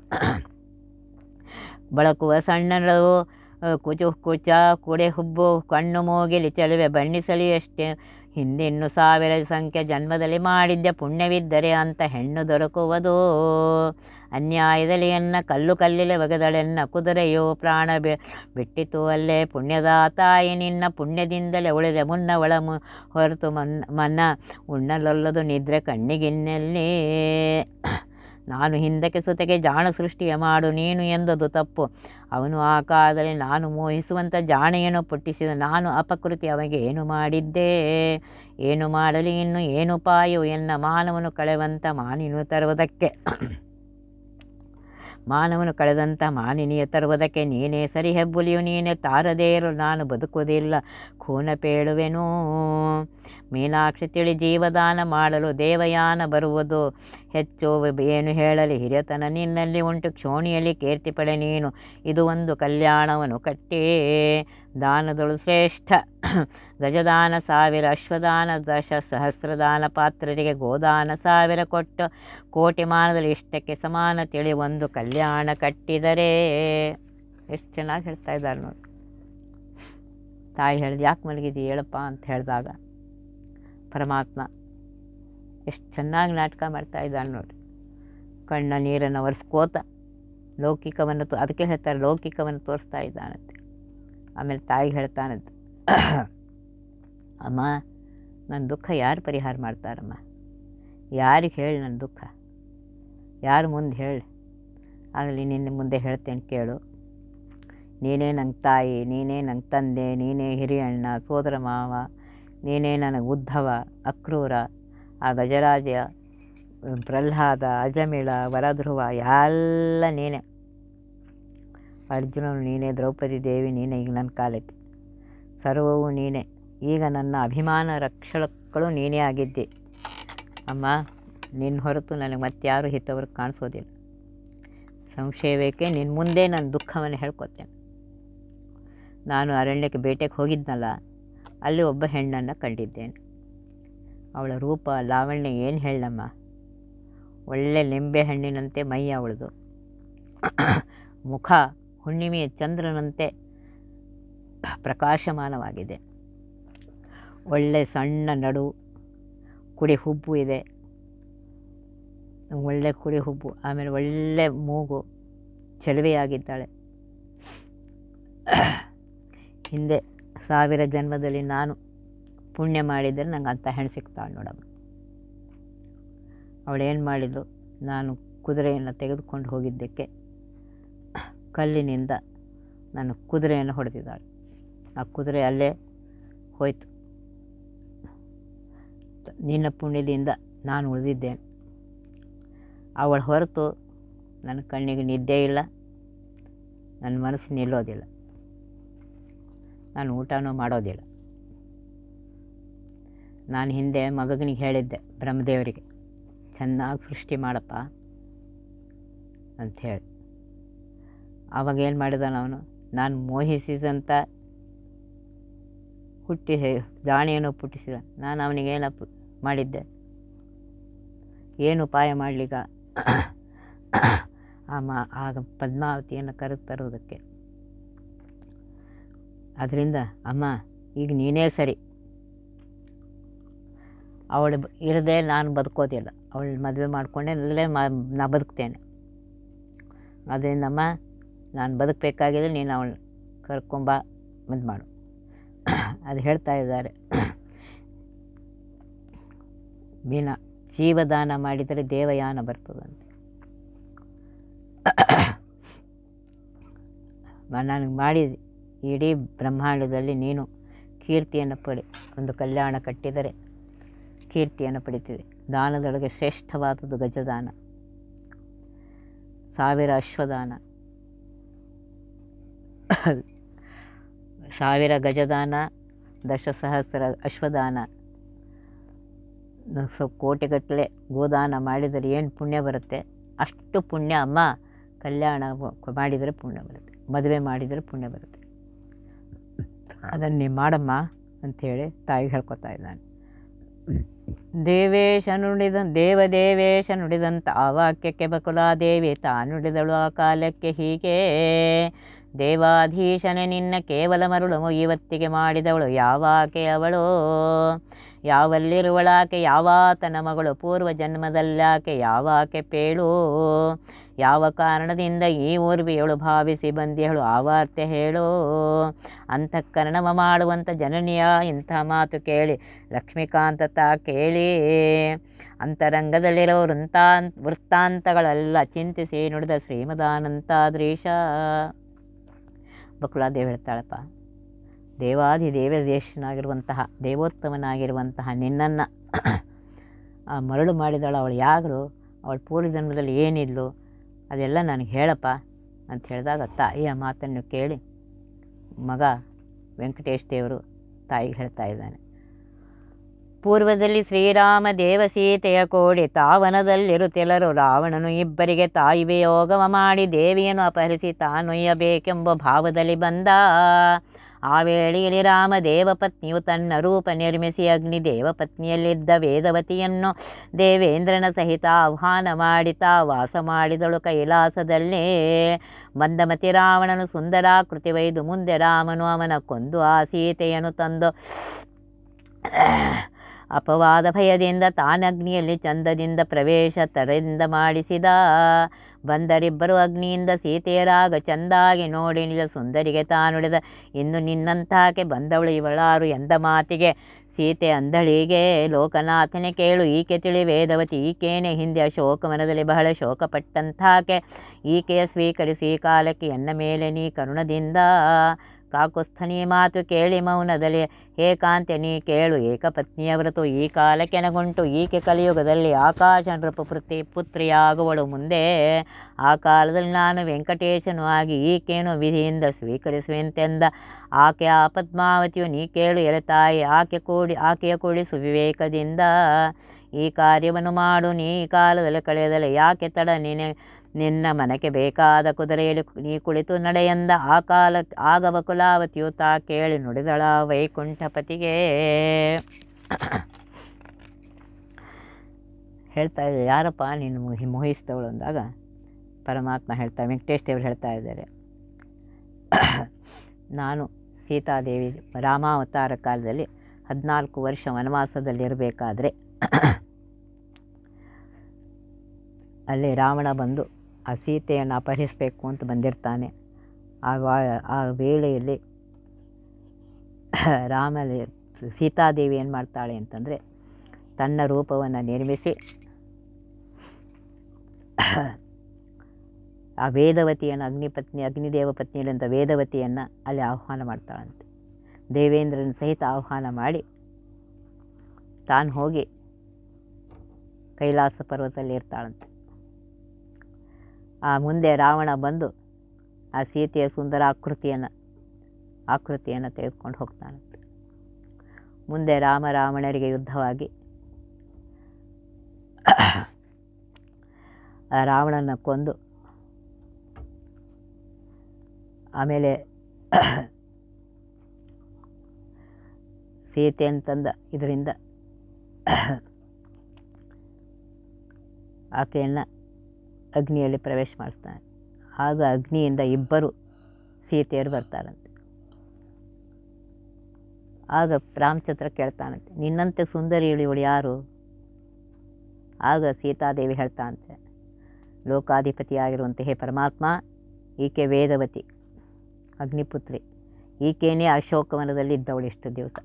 ಬಳಕುವ ಸಣ್ಣಳು ಕುಚು ಕುಚ ಕುಡೆ ಹುಬ್ಬು ಕಣ್ಣು ಮೂಗಿಲಿ ಚೆಲುವೆ ಬಣ್ಣಿಸಲಿ ಅಷ್ಟೇ ಹಿಂದಿನ್ನು ಸಾವಿರ ಸಂಖ್ಯೆ ಜನ್ಮದಲ್ಲಿ ಮಾಡಿದ್ದ ಪುಣ್ಯವಿದ್ದರೆ ಅಂತ ಹೆಣ್ಣು ದೊರಕುವುದು ಅನ್ಯಾಯದಲ್ಲಿ ಎನ್ನ ಕಲ್ಲು ಕಲ್ಲಿಲೆ ಒಗೆದಳೆನ್ನ ಕುದುರೆಯು ಪ್ರಾಣ ಬಿ ಬಿಟ್ಟಿತು ಅಲ್ಲೇ ಪುಣ್ಯದ ತಾಯಿ ನಿನ್ನ ಪುಣ್ಯದಿಂದಲೇ ಉಳಿದೆ ಮುನ್ನ ಒಳ ಮು ಹೊರತು ಮನ್ ಮನ್ನ ಉಣ್ಣಲೊಲ್ಲದು ನಿದ್ರೆ ಕಣ್ಣಿಗಿನ್ನಲ್ಲಿ ನಾನು ಹಿಂದಕ್ಕೆ ಸುತೆಗೆ ಜಾಣ ಸೃಷ್ಟಿಯ ಮಾಡು ನೀನು ಎಂದದು ತಪ್ಪು ಅವನು ಆ ಕಾಲದಲ್ಲಿ ನಾನು ಮೋಹಿಸುವಂಥ ಜಾಣೆಯನ್ನು ಪುಟ್ಟಿಸಿದ ನಾನು ಅಪಕೃತಿ ಅವನಿಗೆ ಏನು ಮಾಡಿದ್ದೆ ಏನು ಮಾಡಲಿ ಇನ್ನು ಏನು ಪಾಯು ಎನ್ನ ಮಾನವನು ಕಳೆವಂಥ ಮಾನಿನು ತರುವುದಕ್ಕೆ ಮಾನವನು ಕಳೆದಂಥ ಮಾನಿನಿಯ ತರುವುದಕ್ಕೆ ನೀನೇ ಸರಿ ಹೆಬ್ಬುಲಿಯು ನೀನೇ ತಾರದೇ ಇರು ನಾನು ಬದುಕುವುದಿಲ್ಲ ಖೂನ ಪೇಳುವೆನು ಮೀನಾಕ್ಷಿ ತಿಳಿ ಜೀವದಾನ ಮಾಡಲು ದೇವಯಾನ ಬರುವುದು ಹೆಚ್ಚು ಏನು ಹೇಳಲಿ ಹಿರಿಯತನ ನಿನ್ನಲ್ಲಿ ಉಂಟು ಕ್ಷೋಣಿಯಲ್ಲಿ ಕೀರ್ತಿ ಪಡೆ ನೀನು ಇದು ಒಂದು ಕಲ್ಯಾಣವನ್ನು ಕಟ್ಟೇ ದಾನದಳು ಶ್ರೇಷ್ಠ ಗಜದಾನ ಸಾವಿರ ಅಶ್ವದಾನ ದಶ ಸಹಸ್ರದಾನ ಪಾತ್ರರಿಗೆ ಗೋದಾನ ಸಾವಿರ ಕೊಟ್ಟು ಕೋಟಿ ಮಾನದಲ್ಲಿ ಇಷ್ಟಕ್ಕೆ ಸಮಾನ ತಿಳಿ ಒಂದು ಕಲ್ಯಾಣ ಕಟ್ಟಿದರೆ ಎಷ್ಟು ಚೆನ್ನಾಗಿ ಹೇಳ್ತಾ ಇದ್ದಾರೆ ನೋಡಿ ತಾಯಿ ಹೇಳಿದ ಯಾಕೆ ಮಲಗಿದಿ ಹೇಳಪ್ಪ ಅಂತ ಹೇಳಿದಾಗ ಪರಮಾತ್ಮ ಎಷ್ಟು ಚೆನ್ನಾಗಿ ನಾಟಕ ಮಾಡ್ತಾ ಇದ್ದಾನೆ ನೋಡಿ ಕಣ್ಣ ನೀರನ್ನು ಒರೆಸ್ಕೋತ ಲೌಕಿಕವನ್ನು ತೋ ಅದಕ್ಕೆ ಹೇಳ್ತಾರೆ ಲೌಕಿಕವನ್ನು ತೋರಿಸ್ತಾ ಇದ್ದಾನಂತೆ ಆಮೇಲೆ ತಾಯಿ ಹೇಳ್ತಾನಂತೆ ಅಮ್ಮ ನನ್ನ ದುಃಖ ಯಾರು ಪರಿಹಾರ ಮಾಡ್ತಾರಮ್ಮ ಯಾರಿಗೆ ಹೇಳಿ ನನ್ನ ದುಃಖ ಯಾರು ಮುಂದೆ ಹೇಳಿ ಆಗಲಿ ನಿನ್ನ ಮುಂದೆ ಹೇಳ್ತೇನೆ ಕೇಳು ನೀನೇ ನಂಗೆ ತಾಯಿ ನೀನೇ ನಂಗೆ ತಂದೆ ನೀನೇ ಹಿರಿಯಣ್ಣ ಸೋದರ ಮಾವ ನೀನೇ ನನಗೆ ಉದ್ಧವ ಅಕ್ರೂರ ಆ ಗಜರಾಜ ಪ್ರಹ್ಲಾದ ಅಜಮಿಳ ವರಧ್ರುವ ಎಲ್ಲ ನೀನೇ ಅರ್ಜುನನು ನೀನೇ ದ್ರೌಪದಿ ದೇವಿ ನೀನೇ ಈಗ ನನ್ನ ಕಾಲಕ್ಕೆ ಸರ್ವವು ನೀನೇ ಈಗ ನನ್ನ ಅಭಿಮಾನ ರಕ್ಷಕಳು ನೀನೇ ಆಗಿದ್ದೆ ಅಮ್ಮ ನಿನ್ನ ಹೊರತು ನನಗೆ ಮತ್ತಾರು ಹಿತವರು ಕಾಣಿಸೋದಿಲ್ಲ ಸಂಶಯವೇಕೆ ನಿನ್ನ ಮುಂದೆ ನನ್ನ ದುಃಖವನ್ನು ಹೇಳ್ಕೊತೇನೆ ನಾನು ಅರಣ್ಯಕ್ಕೆ ಬೇಟೆಗೆ ಹೋಗಿದ್ನಲ್ಲ ಅಲ್ಲಿ ಒಬ್ಬ ಹೆಣ್ಣನ್ನು ಕಂಡಿದ್ದೇನೆ ಅವಳ ರೂಪ ಲಾವಣ್ಯ ಏನು ಹೇಳಮ್ಮ ಒಳ್ಳೆ ಲಿಂಬೆ ಹಣ್ಣಿನಂತೆ ಮೈ ಅವಳದು ಮುಖ ಹುಣ್ಣಿಮೆಯ ಚಂದ್ರನಂತೆ ಪ್ರಕಾಶಮಾನವಾಗಿದೆ ಒಳ್ಳೆ ಸಣ್ಣ ನಡು ಕುಡಿ ಹುಬ್ಬು ಇದೆ ಒಳ್ಳೆ ಕುಡಿ ಹುಬ್ಬು ಆಮೇಲೆ ಒಳ್ಳೆ ಮೂಗು ಚೆಲುವೆಯಾಗಿದ್ದಾಳೆ ಹಿಂದೆ ಸಾವಿರ ಜನ್ಮದಲ್ಲಿ ನಾನು ಪುಣ್ಯ ಮಾಡಿದರೆ ನಂಗೆ ಅಂಥ ಹೆಣ್ಣು ಸಿಗ್ತಾಳೆ ನೋಡಮ್ಮ ಅವಳೇನು ಮಾಡಿದ್ಳು ನಾನು ಕುದುರೆಯನ್ನು ತೆಗೆದುಕೊಂಡು ಹೋಗಿದ್ದಕ್ಕೆ ಕಲ್ಲಿನಿಂದ ನಾನು ಕುದುರೆಯನ್ನು ಹೊಡೆದಿದ್ದಾಳೆ ಆ ಕುದುರೆ ಅಲ್ಲೇ ಹೋಯ್ತು ನಿನ್ನ ಪುಣ್ಯದಿಂದ ನಾನು ಉಳಿದಿದ್ದೇನೆ ಅವಳ ಹೊರತು ನನ್ನ ಕಣ್ಣಿಗೆ ನಿದ್ದೆ ಇಲ್ಲ ನನ್ನ ಮನಸ್ಸು ನಿಲ್ಲೋದಿಲ್ಲ ನಾನು ಊಟನೂ ಮಾಡೋದಿಲ್ಲ ನಾನು ಹಿಂದೆ ಮಗನಿಗೆ ಹೇಳಿದ್ದೆ ಬ್ರಹ್ಮದೇವರಿಗೆ ಚೆನ್ನಾಗಿ ಸೃಷ್ಟಿ ಮಾಡಪ್ಪ ಅಂಥೇಳಿ ಆವಾಗ ಏನು ಮಾಡಿದಾನ ಅವನು ನಾನು ಮೋಹಿಸಿದಂಥ ಹುಟ್ಟಿ ಜಾಣಿಯನ್ನು ಪುಟ್ಟಿಸಿದ ನಾನು ಅವನಿಗೆ ಏನಪ್ಪ ಮಾಡಿದ್ದೆ ಏನು ಉಪಾಯ ಮಾಡಲಿಗ ಆ ಮಾ ಆಗ ಪದ್ಮಾವತಿಯನ್ನು ಕರೆದು ತರುವುದಕ್ಕೆ ಅದರಿಂದ ಅಮ್ಮ ಈಗ ನೀನೇ ಸರಿ ಅವಳು ಇರದೆ ನಾನು ಬದುಕೋದಿಲ್ಲ ಅವಳು ಮದುವೆ ಮಾಡಿಕೊಂಡೆ ಅಲ್ಲೇ ಮಾ ನಾ ಬದುಕ್ತೇನೆ ಅದರಿಂದಮ್ಮ ನಾನು ಬದುಕಬೇಕಾಗಿದ್ರೆ ನೀನು ಅವಳು ಕರ್ಕೊಂಬ ಇದು ಮಾಡು ಅದು ಹೇಳ್ತಾ ಇದ್ದಾರೆ ಮೀನ ಜೀವದಾನ ಮಾಡಿದರೆ ದೇವಯಾನ ಬರ್ತದಂತೆ ನನಗೆ ಮಾಡಿದೆ ಇಡೀ ಬ್ರಹ್ಮಾಂಡದಲ್ಲಿ ನೀನು ಕೀರ್ತಿಯನ್ನು ಪಡಿ ಒಂದು ಕಲ್ಯಾಣ ಕಟ್ಟಿದರೆ ಕೀರ್ತಿಯನ್ನು ಪಡಿತಿದೆ ದಾನದೊಳಗೆ ಶ್ರೇಷ್ಠವಾದದ್ದು ಗಜದಾನ ಸಾವಿರ ಅಶ್ವದಾನ ಸಾವಿರ ಗಜದಾನ ದಶಸಹಸ್ರ ಅಶ್ವದಾನ ಸೊ ಕೋಟಿಗಟ್ಟಲೆ ಗೋದಾನ ಮಾಡಿದರೆ ಏನು ಪುಣ್ಯ ಬರುತ್ತೆ ಅಷ್ಟು ಪುಣ್ಯ ಅಮ್ಮ ಕಲ್ಯಾಣ ಮಾಡಿದರೆ ಪುಣ್ಯ ಬರುತ್ತೆ ಮದುವೆ ಮಾಡಿದರೆ ಪುಣ್ಯ ಬರುತ್ತೆ ಅದನ್ನು ನೀವು ಮಾಡಮ್ಮ ಅಂಥೇಳಿ ತಾಯಿಗೆ ಹೇಳ್ಕೊತಾ ಇದ್ದಾನೆ ದೇವೇಶ ನುಡಿದ ದೇವದೇವೇಶ ನುಡಿದಂಥ ಆ ವಾಕ್ಯಕ್ಕೆ ಬಕುಲಾದೇವಿ ತಾ ನುಡಿದಳು ಆ ಕಾಲಕ್ಕೆ ಹೀಗೆ ದೇವಾಧೀಶನೇ ನಿನ್ನ ಕೇವಲ ಮರುಳು ಇವತ್ತಿಗೆ ಮಾಡಿದವಳು ಯಾವಾಕೆ ಅವಳು ಯಾವಲ್ಲಿರುವಳಾಕೆ ಯಾವಾತನ ಮಗಳು ಪೂರ್ವ ಜನ್ಮದಲ್ಲಾಕೆ ಯಾವಾಕೆ ಪೇಳು ಯಾವ ಕಾರಣದಿಂದ ಈ ಊರ್ವಿಯಳು ಭಾವಿಸಿ ಬಂದಿಯಳು ಆ ವಾರ್ತೆ ಹೇಳು ಅಂತಃಕರಣವ ಮಾಡುವಂಥ ಜನನಿಯ ಇಂಥ ಮಾತು ಕೇಳಿ ಲಕ್ಷ್ಮೀಕಾಂತ ತಾ ಕೇಳಿ ಅಂತರಂಗದಲ್ಲಿರೋ ವೃಂತಾ ವೃತ್ತಾಂತಗಳೆಲ್ಲ ಚಿಂತಿಸಿ ನುಡಿದ ಶ್ರೀಮದಾನಂತಾದ್ರೀಶ ಬಕುಳಾದೇವಿ ಹೇಳ್ತಾಳಪ್ಪ ದೇವಾದಿ ದೇವದೇಶನಾಗಿರುವಂತಹ ದೇವೋತ್ತಮನಾಗಿರುವಂತಹ ನಿನ್ನನ್ನು ಆ ಮರಳು ಮಾಡಿದಳು ಅವಳು ಯಾಗಲು ಅವಳ ಪೂರ್ವ ಜನ್ಮದಲ್ಲಿ ಏನಿದ್ಲು ಅದೆಲ್ಲ ನನಗೆ ಹೇಳಪ್ಪ ಅಂತ ಹೇಳಿದಾಗ ತಾಯಿಯ ಮಾತನ್ನು ಕೇಳಿ ಮಗ ವೆಂಕಟೇಶ್ ದೇವರು ತಾಯಿಗೆ ಹೇಳ್ತಾ ಇದ್ದಾನೆ ಪೂರ್ವದಲ್ಲಿ ಶ್ರೀರಾಮ ದೇವ ಸೀತೆಯ ಕೋಡಿ ತಾವನದಲ್ಲಿರುತ್ತೆಲ್ಲರು ರಾವಣನು ಇಬ್ಬರಿಗೆ ತಾಯಿ ವಿಯೋಗವ ಮಾಡಿ ದೇವಿಯನ್ನು ಅಪಹರಿಸಿ ತಾನೊಯ್ಯಬೇಕೆಂಬ ಭಾವದಲ್ಲಿ ಬಂದ ಆ ವೇಳೆಯಲ್ಲಿ ರಾಮ ದೇವಪತ್ನಿಯು ತನ್ನ ರೂಪ ನಿರ್ಮಿಸಿ ಅಗ್ನಿ ದೇವಪತ್ನಿಯಲ್ಲಿದ್ದ ವೇದವತಿಯನ್ನು ದೇವೇಂದ್ರನ ಸಹಿತ ಆಹ್ವಾನ ಮಾಡಿ ತಾ ವಾಸ ಮಾಡಿದಳು ಕೈಲಾಸದಲ್ಲೇ ಮಂದಮತಿ ರಾವಣನು ಸುಂದರಾಕೃತಿ ವೈದು ಮುಂದೆ ರಾಮನು ಅವನ ಕೊಂದು ಆ ಸೀತೆಯನ್ನು ತಂದು ಅಪವಾದ ಭಯದಿಂದ ತಾನಗ್ನಿಯಲ್ಲಿ ಚಂದದಿಂದ ಪ್ರವೇಶ ತರದಿಂದ ಮಾಡಿಸಿದ ಬಂದರಿಬ್ಬರು ಅಗ್ನಿಯಿಂದ ಸೀತೆಯರಾಗ ಚಂದಾಗಿ ನೋಡಿ ನಿಜ ಸುಂದರಿಗೆ ತಾನುಡಿದ ಇನ್ನು ನಿನ್ನಂತಾಕೆ ಬಂದವಳು ಇವಳಾರು ಎಂದ ಮಾತಿಗೆ ಸೀತೆ ಅಂದಳಿಗೆ ಲೋಕನಾಥನೆ ಕೇಳು ಈಕೆ ತಿಳಿ ವೇದವತಿ ಈಕೇನೆ ಹಿಂದೆ ಅಶೋಕವನದಲ್ಲಿ ಬಹಳ ಶೋಕಪಟ್ಟಂತಾಕೆ ಈಕೆಯ ಸ್ವೀಕರಿಸಿ ಈ ಕಾಲಕ್ಕೆ ಎನ್ನ ಮೇಲೆ ನೀ ಕರುಣದಿಂದ ಕಾಕುಸ್ಥನಿ ಮಾತು ಕೇಳಿ ಮೌನದಲ್ಲಿ ಏಕಾಂತೆ ನೀ ಕೇಳು ಏಕಪತ್ನಿಯ ವ್ರತು ಈ ಕಾಲಕ್ಕೆನಗುಂಟು ಈಕೆ ಕಲಿಯುಗದಲ್ಲಿ ಆಕಾಶ ನೃಪ ಪುತ್ರಿ ಪುತ್ರಿಯಾಗುವಳು ಮುಂದೆ ಆ ಕಾಲದಲ್ಲಿ ನಾನು ವೆಂಕಟೇಶನು ಆಗಿ ಈಕೆಯನ್ನು ವಿಧಿಯಿಂದ ಸ್ವೀಕರಿಸುವಂತೆಂದ ಆಕೆ ಆ ಪದ್ಮಾವತಿಯು ನೀ ಕೇಳು ಎಲೆ ತಾಯಿ ಆಕೆ ಕೂಡಿ ಆಕೆಯ ಕೂಡಿ ಸುವಿವೇಕದಿಂದ ಈ ಕಾರ್ಯವನ್ನು ಮಾಡು ನೀ ಈ ಕಾಲದಲ್ಲಿ ಕಳೆಯದಲೆ ಯಾಕೆ ತಡ ನಿನೆ ನಿನ್ನ ಮನಕ್ಕೆ ಬೇಕಾದ ಕುದುರೆಯಲ್ಲಿ ನೀ ಕುಳಿತು ನಡೆಯಂದ ಆ ಕಾಲ ಆಗ ಬಕುಲಾವತಿಯು ತಾ ಕೇಳಿ ನುಡಿದಳ ವೈಕುಂಠಪತಿಗೆ ಹೇಳ್ತಾ ಇದ್ದಾರೆ ಯಾರಪ್ಪ ನೀನು ಮೋಹಿ ಮೋಹಿಸಿದವಳು ಅಂದಾಗ ಪರಮಾತ್ಮ ಹೇಳ್ತಾ ವೆಂಕಟೇಶ್ ದೇವರು ಹೇಳ್ತಾ ಇದ್ದಾರೆ ನಾನು ಸೀತಾದೇವಿ ರಾಮಾವತಾರ ಕಾಲದಲ್ಲಿ ಹದಿನಾಲ್ಕು ವರ್ಷ ವನವಾಸದಲ್ಲಿರಬೇಕಾದ್ರೆ ಅಲ್ಲಿ ರಾವಣ ಬಂದು ಆ ಸೀತೆಯನ್ನು ಅಪಹರಿಸಬೇಕು ಅಂತ ಬಂದಿರ್ತಾನೆ ಆಗ ಆ ವೇಳೆಯಲ್ಲಿ ರಾಮ ಸೀತಾದೇವಿ ಏನು ಮಾಡ್ತಾಳೆ ಅಂತಂದರೆ ತನ್ನ ರೂಪವನ್ನು ನಿರ್ಮಿಸಿ ಆ ವೇದವತಿಯನ್ನು ಅಗ್ನಿಪತ್ನಿ ಅಗ್ನಿದೇವ ಪತ್ನಿಯಲ್ಲಂತ ವೇದವತಿಯನ್ನು ಅಲ್ಲಿ ಆಹ್ವಾನ ಮಾಡ್ತಾಳಂತೆ ದೇವೇಂದ್ರನ ಸಹಿತ ಆಹ್ವಾನ ಮಾಡಿ ತಾನು ಹೋಗಿ ಕೈಲಾಸ ಪರ್ವತದಲ್ಲಿ ಇರ್ತಾಳಂತೆ ಆ ಮುಂದೆ ರಾವಣ ಬಂದು ಆ ಸೀತೆಯ ಸುಂದರ ಆಕೃತಿಯನ್ನು ಆಕೃತಿಯನ್ನು ತೆಗೆದುಕೊಂಡು ಹೋಗ್ತಾನಂತೆ ಮುಂದೆ ರಾಮ ರಾವಣರಿಗೆ ಯುದ್ಧವಾಗಿ ಆ ರಾವಣನ ಕೊಂದು ಆಮೇಲೆ ಸೀತೆ ಅಂತಂದ ಇದರಿಂದ ಆಕೆಯನ್ನು ಅಗ್ನಿಯಲ್ಲಿ ಪ್ರವೇಶ ಮಾಡಿಸ್ತಾನೆ ಆಗ ಅಗ್ನಿಯಿಂದ ಇಬ್ಬರು ಸೀತೆಯರು ಬರ್ತಾರಂತೆ ಆಗ ರಾಮಚಂದ್ರ ಕೇಳ್ತಾನಂತೆ ನಿನ್ನಂತೆ ಸುಂದರಿ ಇವಳು ಯಾರು ಆಗ ಸೀತಾದೇವಿ ಹೇಳ್ತಾನಂತೆ ಲೋಕಾಧಿಪತಿಯಾಗಿರುವಂತೆ ಹೇ ಪರಮಾತ್ಮ ಈಕೆ ವೇದವತಿ ಅಗ್ನಿಪುತ್ರಿ ಈಕೆಯೇ ಅಶೋಕವನದಲ್ಲಿ ಇದ್ದವಳು ಇಷ್ಟು ದಿವಸ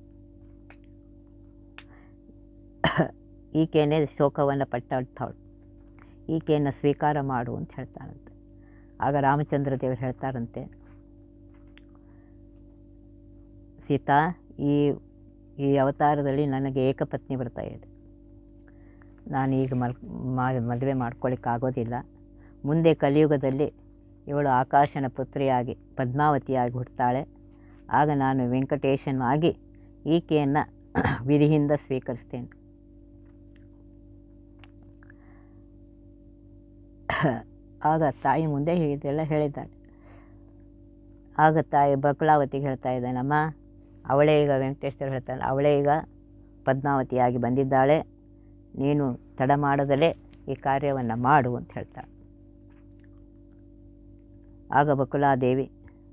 ಈಕೆಯೇ ಶೋಕವನ್ನು ಪಟ್ಟವಳು ಈಕೆಯನ್ನು ಸ್ವೀಕಾರ ಮಾಡು ಅಂತ ಹೇಳ್ತಾರಂತೆ ಆಗ ರಾಮಚಂದ್ರ ದೇವರು ಹೇಳ್ತಾರಂತೆ ಸೀತಾ ಈ ಈ ಅವತಾರದಲ್ಲಿ ನನಗೆ ಏಕಪತ್ನಿ ಬರ್ತಾ ಇದೆ ನಾನು ಈಗ ಮಲ್ ಮದುವೆ ಮಾಡ್ಕೊಳ್ಳಿಕ್ಕಾಗೋದಿಲ್ಲ ಮುಂದೆ ಕಲಿಯುಗದಲ್ಲಿ ಇವಳು ಆಕಾಶನ ಪುತ್ರಿಯಾಗಿ ಪದ್ಮಾವತಿಯಾಗಿ ಹುಡ್ತಾಳೆ ಆಗ ನಾನು ವೆಂಕಟೇಶನಾಗಿ ಈಕೆಯನ್ನು ವಿಧಿಯಿಂದ ಸ್ವೀಕರಿಸ್ತೇನೆ ಆಗ ತಾಯಿ ಮುಂದೆ ಇದೆಲ್ಲ ಹೇಳಿದ್ದಾಳೆ ಆಗ ತಾಯಿ ಬಕುಳಾವತಿಗೆ ಹೇಳ್ತಾ ಇದ್ದಾನಮ್ಮ ಅವಳೇ ಈಗ ವೆಂಕಟೇಶ್ವರ ಹೇಳ್ತಾನೆ ಅವಳೇ ಈಗ ಪದ್ಮಾವತಿಯಾಗಿ ಬಂದಿದ್ದಾಳೆ ನೀನು ತಡ ಮಾಡದಲೇ ಈ ಕಾರ್ಯವನ್ನು ಮಾಡು ಅಂತ ಹೇಳ್ತಾಳೆ ಆಗ ಬಕುಲಾದೇವಿ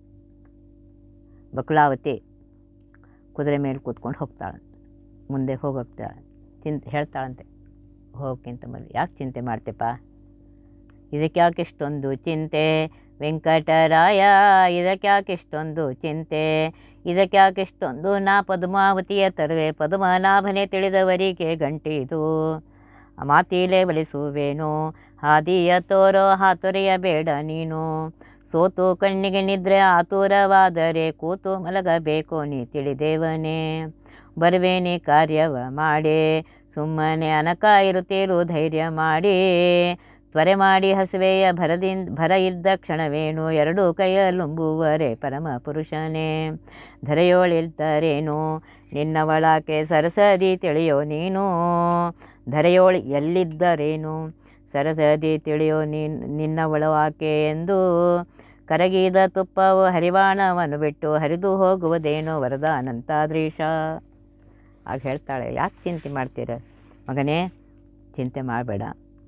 ಬಕುಲಾವತಿ ಕುದುರೆ ಮೇಲೆ ಕೂತ್ಕೊಂಡು ಹೋಗ್ತಾಳಂತೆ ಮುಂದೆ ಹೋಗೋಗ್ತಾಳೆ ಚಿಂತೆ ಹೇಳ್ತಾಳಂತೆ ಹೋಗೋಕ್ಕಿಂತ ಮೊದಲು ಯಾಕೆ ಚಿಂತೆ ಮಾಡ್ತೆಪ್ಪ ಇದಕ್ಕೆ ಯಾಕೆ ಇಷ್ಟೊಂದು ಚಿಂತೆ ವೆಂಕಟರಾಯ ಇದಕ್ಕೆ ಯಾಕೆ ಇಷ್ಟೊಂದು ಚಿಂತೆ ಇದಕ್ಕೆ ಯಾಕೆ ಇಷ್ಟೊಂದು ನಾ ಪದ್ಮಾವತಿಯ ತರುವೆ ಪದ್ಮನಾಭನೆ ತಿಳಿದವರಿಗೆ ಗಂಟಿದು ಮಾತಿಲೆ ಬಲಿಸುವೇನು ಹಾದಿಯ ತೋರೋ ಹಾತೊರೆಯ ಬೇಡ ನೀನು ಸೋತು ಕಣ್ಣಿಗೆ ನಿದ್ರೆ ಆತುರವಾದರೆ ಕೂತು ಮಲಗಬೇಕು ನೀ ತಿಳಿದೇವನೇ ಬರುವೇನೆ ಕಾರ್ಯವ ಮಾಡಿ ಸುಮ್ಮನೆ ಅನಕ ಇರುತ್ತೇರು ಧೈರ್ಯ ಮಾಡಿ ತ್ವರೆ ಮಾಡಿ ಹಸುವೆಯ ಭರದಿಂದ ಭರ ಇದ್ದ ಕ್ಷಣವೇನು ಎರಡು ಕೈಯಲ್ಲುಂಬುವರೆ ಪರಮ ಪುರುಷನೇ ಧರೆಯೋಳಿದ್ದರೇನು ನಿನ್ನ ಒಳಕೆ ಸರಸದಿ ತಿಳಿಯೋ ನೀನು ಧರೆಯೋಳಿ ಎಲ್ಲಿದ್ದರೇನು ಸರಸದಿ ತಿಳಿಯೋ ನೀನ್ ನಿನ್ನ ಒಳವಾಕೆ ಎಂದು ಕರಗಿದ ತುಪ್ಪವು ಹರಿವಾಣವನ್ನು ಬಿಟ್ಟು ಹರಿದು ಹೋಗುವುದೇನೋ ವರದಾನಂತಾದ್ರೀಶ ಆಗ ಹೇಳ್ತಾಳೆ ಯಾಕೆ ಚಿಂತೆ ಮಾಡ್ತೀರ ಮಗನೇ ಚಿಂತೆ ಮಾಡಬೇಡ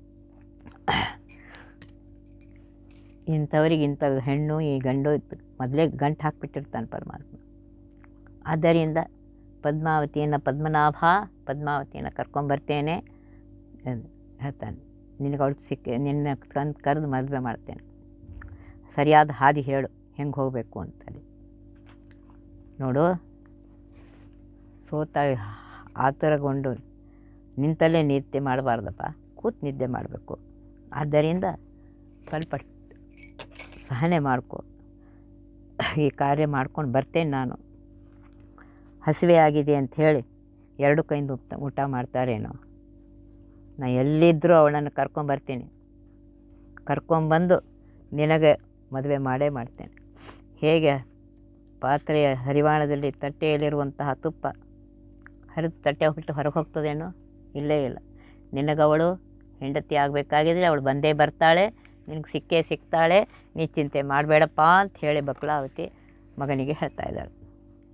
ಇಂಥವ್ರಿಗೆ ಇಂಥ ಹೆಣ್ಣು ಈ ಗಂಡು ಮೊದಲೇ ಗಂಟು ಹಾಕ್ಬಿಟ್ಟಿರ್ತಾನೆ ಪರಮಾತ್ಮ ಆದ್ದರಿಂದ ಪದ್ಮಾವತಿಯನ್ನು ಪದ್ಮನಾಭ ಪದ್ಮಾವತಿಯನ್ನು ಕರ್ಕೊಂಬರ್ತೇನೆ ಅಂತ ಹೇಳ್ತಾನೆ ನಿನಗೆ ಅವಳು ಸಿಕ್ಕ ನಿನ್ನ ಕಂದು ಕರೆದು ಮದುವೆ ಮಾಡ್ತೇನೆ ಸರಿಯಾದ ಹಾದಿ ಹೇಳು ಹೆಂಗೆ ಹೋಗಬೇಕು ಅಂತೇಳಿ ನೋಡು ಸೋತ ಆತುರಗೊಂಡು ನಿಂತಲ್ಲೇ ನಿದ್ದೆ ಮಾಡಬಾರ್ದಪ್ಪ ಕೂತು ನಿದ್ದೆ ಮಾಡಬೇಕು ಆದ್ದರಿಂದ ಸ್ವಲ್ಪ ಸಹನೆ ಮಾಡ್ಕೊ ಈ ಕಾರ್ಯ ಮಾಡ್ಕೊಂಡು ಬರ್ತೇನೆ ನಾನು ಹಸಿವೆ ಆಗಿದೆ ಅಂತ ಹೇಳಿ ಎರಡು ಕೈಯಿಂದ ಊಟ ಊಟ ಮಾಡ್ತಾರೇನೋ ನಾ ಎಲ್ಲಿದ್ದರೂ ಅವಳನ್ನು ಕರ್ಕೊಂಬರ್ತೀನಿ ಕರ್ಕೊಂಬಂದು ನಿನಗೆ ಮದುವೆ ಮಾಡೇ ಮಾಡ್ತೇನೆ ಹೇಗೆ ಪಾತ್ರೆಯ ಹರಿವಾಣದಲ್ಲಿ ತಟ್ಟೆಯಲ್ಲಿರುವಂತಹ ತುಪ್ಪ ಹರಿದು ತಟ್ಟೆ ಬಿಟ್ಟು ಹೊರಗೆ ಹೋಗ್ತದೇನೋ ಇಲ್ಲೇ ಇಲ್ಲ ನಿನಗವಳು ಹೆಂಡತಿ ಆಗಬೇಕಾಗಿದ್ರೆ ಅವಳು ಬಂದೇ ಬರ್ತಾಳೆ ನಿನಗೆ ಸಿಕ್ಕೇ ಸಿಗ್ತಾಳೆ ನೀ ಚಿಂತೆ ಮಾಡಬೇಡಪ್ಪ ಅಂತ ಹೇಳಿ ಬಕ್ಲಾವತಿ ಮಗನಿಗೆ ಹೇಳ್ತಾ ಇದ್ದಾಳೆ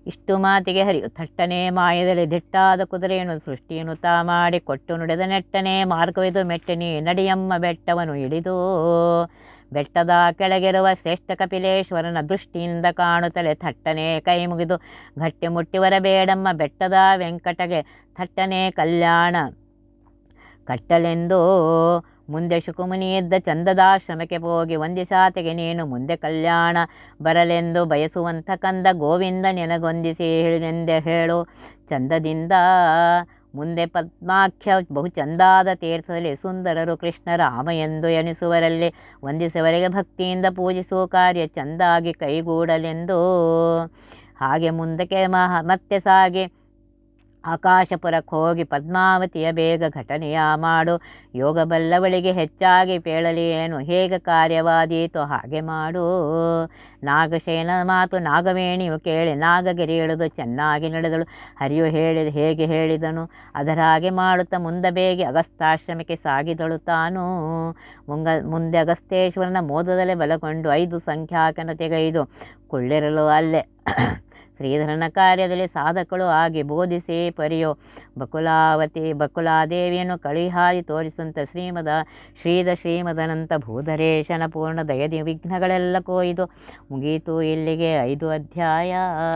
ಇಷ್ಟು ಮಾತಿಗೆ ಹರಿಯು ಥಟ್ಟನೆ ಮಾಯದಲ್ಲಿ ದಿಟ್ಟಾದ ಕುದುರೆಯನ್ನು ಸೃಷ್ಟಿಯನ್ನು ತಾ ಮಾಡಿ ಕೊಟ್ಟು ನುಡಿದ ನೆಟ್ಟನೆ ಮಾರ್ಗವಿದು ಮೆಟ್ಟನಿ ನಡಿಯಮ್ಮ ಬೆಟ್ಟವನು ಹಿಡಿದು ಬೆಟ್ಟದ ಕೆಳಗಿರುವ ಶ್ರೇಷ್ಠ ಕಪಿಲೇಶ್ವರನ ದೃಷ್ಟಿಯಿಂದ ಕಾಣುತ್ತಲೇ ಥಟ್ಟನೆ ಕೈ ಮುಗಿದು ಗಟ್ಟಿ ಮುಟ್ಟಿ ಬರಬೇಡಮ್ಮ ಬೆಟ್ಟದ ವೆಂಕಟಗೆ ಥಟ್ಟನೆ ಕಲ್ಯಾಣ ಕಟ್ಟಲೆಂದು ಮುಂದೆ ಶುಕುಮುನಿ ಇದ್ದ ಚಂದದಾಶ್ರಮಕ್ಕೆ ಹೋಗಿ ವಂದಿಸಾತೆಗೆ ನೀನು ಮುಂದೆ ಕಲ್ಯಾಣ ಬರಲೆಂದು ಬಯಸುವಂಥ ಕಂದ ಗೋವಿಂದ ನೆನಗೊಂದಿಸಿ ಹೇಳಿದೆಂದೆ ಹೇಳು ಚಂದದಿಂದ ಮುಂದೆ ಪದ್ಮಾಖ್ಯ ಬಹು ಚಂದಾದ ತೀರ್ಥದಲ್ಲಿ ಸುಂದರರು ಕೃಷ್ಣ ರಾಮ ಎಂದು ಎನಿಸುವರಲ್ಲಿ ವಂದಿಸುವವರೆಗೆ ಭಕ್ತಿಯಿಂದ ಪೂಜಿಸುವ ಕಾರ್ಯ ಚಂದಾಗಿ ಕೈಗೂಡಲೆಂದು ಹಾಗೆ ಮುಂದಕ್ಕೆ ಮಹ ಮತ್ತೆ ಸಾಗಿ ಆಕಾಶಪುರಕ್ಕೆ ಹೋಗಿ ಪದ್ಮಾವತಿಯ ಬೇಗ ಘಟನೆಯ ಮಾಡು ಯೋಗ ಬಲ್ಲವಳಿಗೆ ಹೆಚ್ಚಾಗಿ ಪೇಳಲಿ ಏನು ಹೇಗೆ ಕಾರ್ಯವಾದೀತು ಹಾಗೆ ಮಾಡು ನಾಗಶಯನ ಮಾತು ನಾಗವೇಣಿಯು ಕೇಳಿ ನಾಗಗಿರಿ ಇಳಿದು ಚೆನ್ನಾಗಿ ನಡೆದಳು ಹರಿಯು ಹೇಳಿದ ಹೇಗೆ ಹೇಳಿದನು ಅದರ ಹಾಗೆ ಮಾಡುತ್ತಾ ಮುಂದೆ ಬೇಗ ಅಗಸ್ತಾಶ್ರಮಕ್ಕೆ ಸಾಗಿದಳು ತಾನು ಮುಂಗ ಮುಂದೆ ಅಗಸ್ತೇಶ್ವರನ ಮೋದದಲ್ಲೇ ಬಲಗೊಂಡು ಐದು ಸಂಖ್ಯಾಕನ ತೆಗೆದು ಕುಳ್ಳಿರಲು ಅಲ್ಲೇ ಶ್ರೀಧರನ ಕಾರ್ಯದಲ್ಲಿ ಸಾಧಕಳು ಆಗಿ ಬೋಧಿಸಿ ಪರಿಯೋ ಬಕುಲಾವತಿ ಬಕುಲಾದೇವಿಯನ್ನು ಕಳಿಹಾದಿ ತೋರಿಸಂತ ಶ್ರೀಮದ ಶ್ರೀದ ಶ್ರೀಮದನಂತ ಭೂಧರೇಶನ ಪೂರ್ಣ ದಯದಿ ವಿಘ್ನಗಳೆಲ್ಲ ಕೊಯ್ದು ಮುಗೀತು ಇಲ್ಲಿಗೆ ಐದು ಅಧ್ಯಾಯ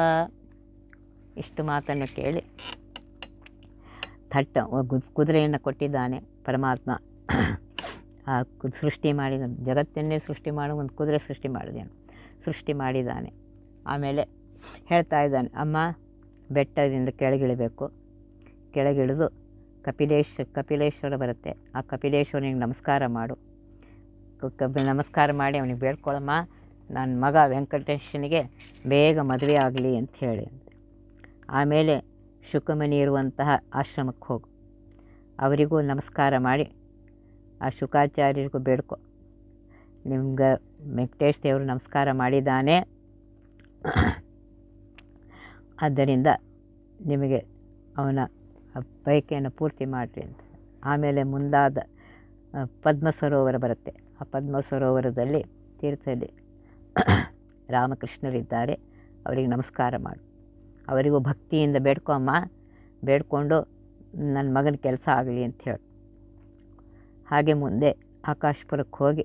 ಇಷ್ಟು ಮಾತನ್ನು ಕೇಳಿ ಥಟ್ಟ ಗು- ಕುದುರೆಯನ್ನು ಕೊಟ್ಟಿದ್ದಾನೆ ಪರಮಾತ್ಮ ಆ ಕು- ಸೃಷ್ಟಿ ಮಾಡಿದ ಜಗತ್ತನ್ನೇ ಸೃಷ್ಟಿ ಮಾಡುವ ಒಂದು ಕುದುರೆ ಸೃಷ್ಟಿ ಮಾಡಿದನು ಸೃಷ್ಟಿ ಮಾಡಿದ್ದಾನೆ ಆಮೇಲೆ ಹೇಳ್ತಾ ಇದ್ದಾನೆ ಅಮ್ಮ ಬೆಟ್ಟದಿಂದ ಕೆಳಗಿಳಿಬೇಕು ಕೆಳಗಿಳಿದು ಕಪಿಲೇಶ್ ಕಪಿಲೇಶ್ವರ ಬರುತ್ತೆ ಆ ಕಪಿಲೇಶ್ವರನಿಗೆ ನಮಸ್ಕಾರ ಮಾಡು ಕ- ಕಪಿ ನಮಸ್ಕಾರ ಮಾಡಿ ಅವನಿಗೆ ಬೇಡ್ಕೊಳಮ್ಮ ನನ್ನ ಮಗ ವೆಂಕಟೇಶನಿಗೆ ಬೇಗ ಮದುವೆ ಆಗಲಿ ಅಂತ ಹೇಳಿ ಅಂತೆ ಆಮೇಲೆ ಶುಕಮನಿ ಇರುವಂತಹ ಆಶ್ರಮಕ್ಕೆ ಹೋಗು ಅವರಿಗೂ ನಮಸ್ಕಾರ ಮಾಡಿ ಆ ಶುಕಾಚಾರ್ಯರಿಗೂ ಬೇಡ್ಕೊ ನಿಮ್ಗೆ ವೆಂಕಟೇಶ್ ದೇವರು ನಮಸ್ಕಾರ ಮಾಡಿದ್ದಾನೆ ಆದ್ದರಿಂದ ನಿಮಗೆ ಅವನ ಬಯಕೆಯನ್ನು ಪೂರ್ತಿ ಮಾಡಿರಿ ಅಂತ ಆಮೇಲೆ ಮುಂದಾದ ಆ, ಪದ್ಮ ಸರೋವರ ಬರುತ್ತೆ ಆ ಪದ್ಮ ಸರೋವರದಲ್ಲಿ ತೀರ್ಥದಲ್ಲಿ ರಾಮಕೃಷ್ಣರಿದ್ದಾರೆ ಅವರಿಗೆ ನಮಸ್ಕಾರ ಮಾಡು ಅವರಿಗೂ ಭಕ್ತಿಯಿಂದ ಬೇಡ್ಕೊ ಅಮ್ಮ ಬೇಡ್ಕೊಂಡು ನನ್ನ ಮಗನ ಕೆಲಸ ಆಗಲಿ ಅಂತ ಹೇಳಿ ಹಾಗೆ ಮುಂದೆ ಆಕಾಶಪುರಕ್ಕೆ ಹೋಗಿ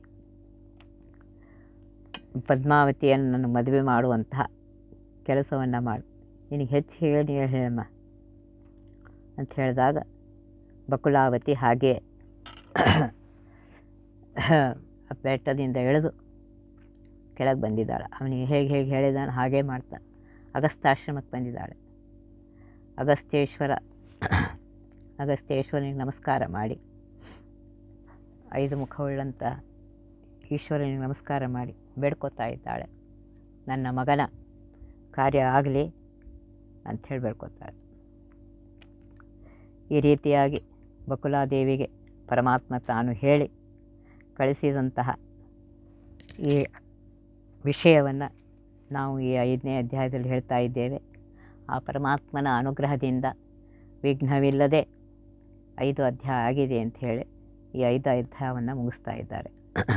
ಪದ್ಮಾವತಿಯನ್ನು ನನ್ನ ಮದುವೆ ಮಾಡುವಂತಹ ಕೆಲಸವನ್ನು ಮಾಡು ನಿನಗೆ ಹೆಚ್ಚು ಹೇಳಿ ಹೇಳಮ್ಮ ಅಂತ ಹೇಳಿದಾಗ ಬಕುಲಾವತಿ ಹಾಗೆ ಆ ಬೆಟ್ಟದಿಂದ ಇಳಿದು ಕೆಳಗೆ ಬಂದಿದ್ದಾಳೆ ಅವನಿಗೆ ಹೇಗೆ ಹೇಗೆ ಹೇಳಿದಾನೆ ಹಾಗೆ ಮಾಡ್ತಾನೆ ಅಗಸ್ತಾಶ್ರಮಕ್ಕೆ ಬಂದಿದ್ದಾಳೆ ಅಗಸ್ತ್ಯೇಶ್ವರ ಅಗಸ್ತ್ಯೇಶ್ವರನಿಗೆ ನಮಸ್ಕಾರ ಮಾಡಿ ಐದು ಮುಖವುಳ್ಳಂಥ ಈಶ್ವರನಿಗೆ ನಮಸ್ಕಾರ ಮಾಡಿ ಬೇಡ್ಕೋತಾ ಇದ್ದಾಳೆ ನನ್ನ ಮಗನ ಕಾರ್ಯ ಆಗಲಿ ಅಂಥೇಳಿ ಬೇಡ್ಕೋತಾಳೆ ಈ ರೀತಿಯಾಗಿ ಬಕುಲಾದೇವಿಗೆ ಪರಮಾತ್ಮ ತಾನು ಹೇಳಿ ಕಳಿಸಿದಂತಹ ಈ ವಿಷಯವನ್ನು ನಾವು ಈ ಐದನೇ ಅಧ್ಯಾಯದಲ್ಲಿ ಹೇಳ್ತಾ ಇದ್ದೇವೆ ಆ ಪರಮಾತ್ಮನ ಅನುಗ್ರಹದಿಂದ ವಿಘ್ನವಿಲ್ಲದೆ ಐದು ಅಧ್ಯಾಯ ಆಗಿದೆ ಅಂತ ಹೇಳಿ ಈ ಐದು ಅಧ್ಯಾಯವನ್ನು ಮುಗಿಸ್ತಾ ಇದ್ದಾರೆ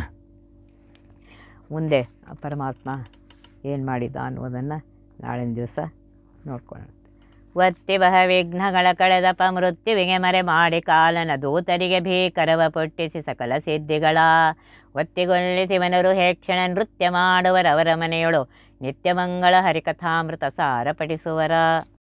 ಮುಂದೆ ಆ ಪರಮಾತ್ಮ ಏನು ಮಾಡಿದ ಅನ್ನೋದನ್ನು ನಾಳಿನ ದಿವಸ ನೋಡ್ಕೊಳ್ಳೋಣ ಒತ್ತಿ ಬಹ ವಿಘ್ನಗಳ ಕಳೆದಪ ಮೃತ್ಯುವಿಗೆ ಮರೆ ಮಾಡಿ ಕಾಲನ ದೂತರಿಗೆ ಭೀಕರವ ಪುಟ್ಟಿಸಿ ಸಕಲ ಸಿದ್ಧಿಗಳ ಒತ್ತಿಗೊಲ್ಲಿಸಿವನರು ಹೇಕ್ಷಣ ನೃತ್ಯ ಮಾಡುವರವರ ಮನೆಯೊಳು ನಿತ್ಯಮಂಗಳ ಹರಿಕಥಾಮೃತ ಸಾರ ಪಠಿಸುವರ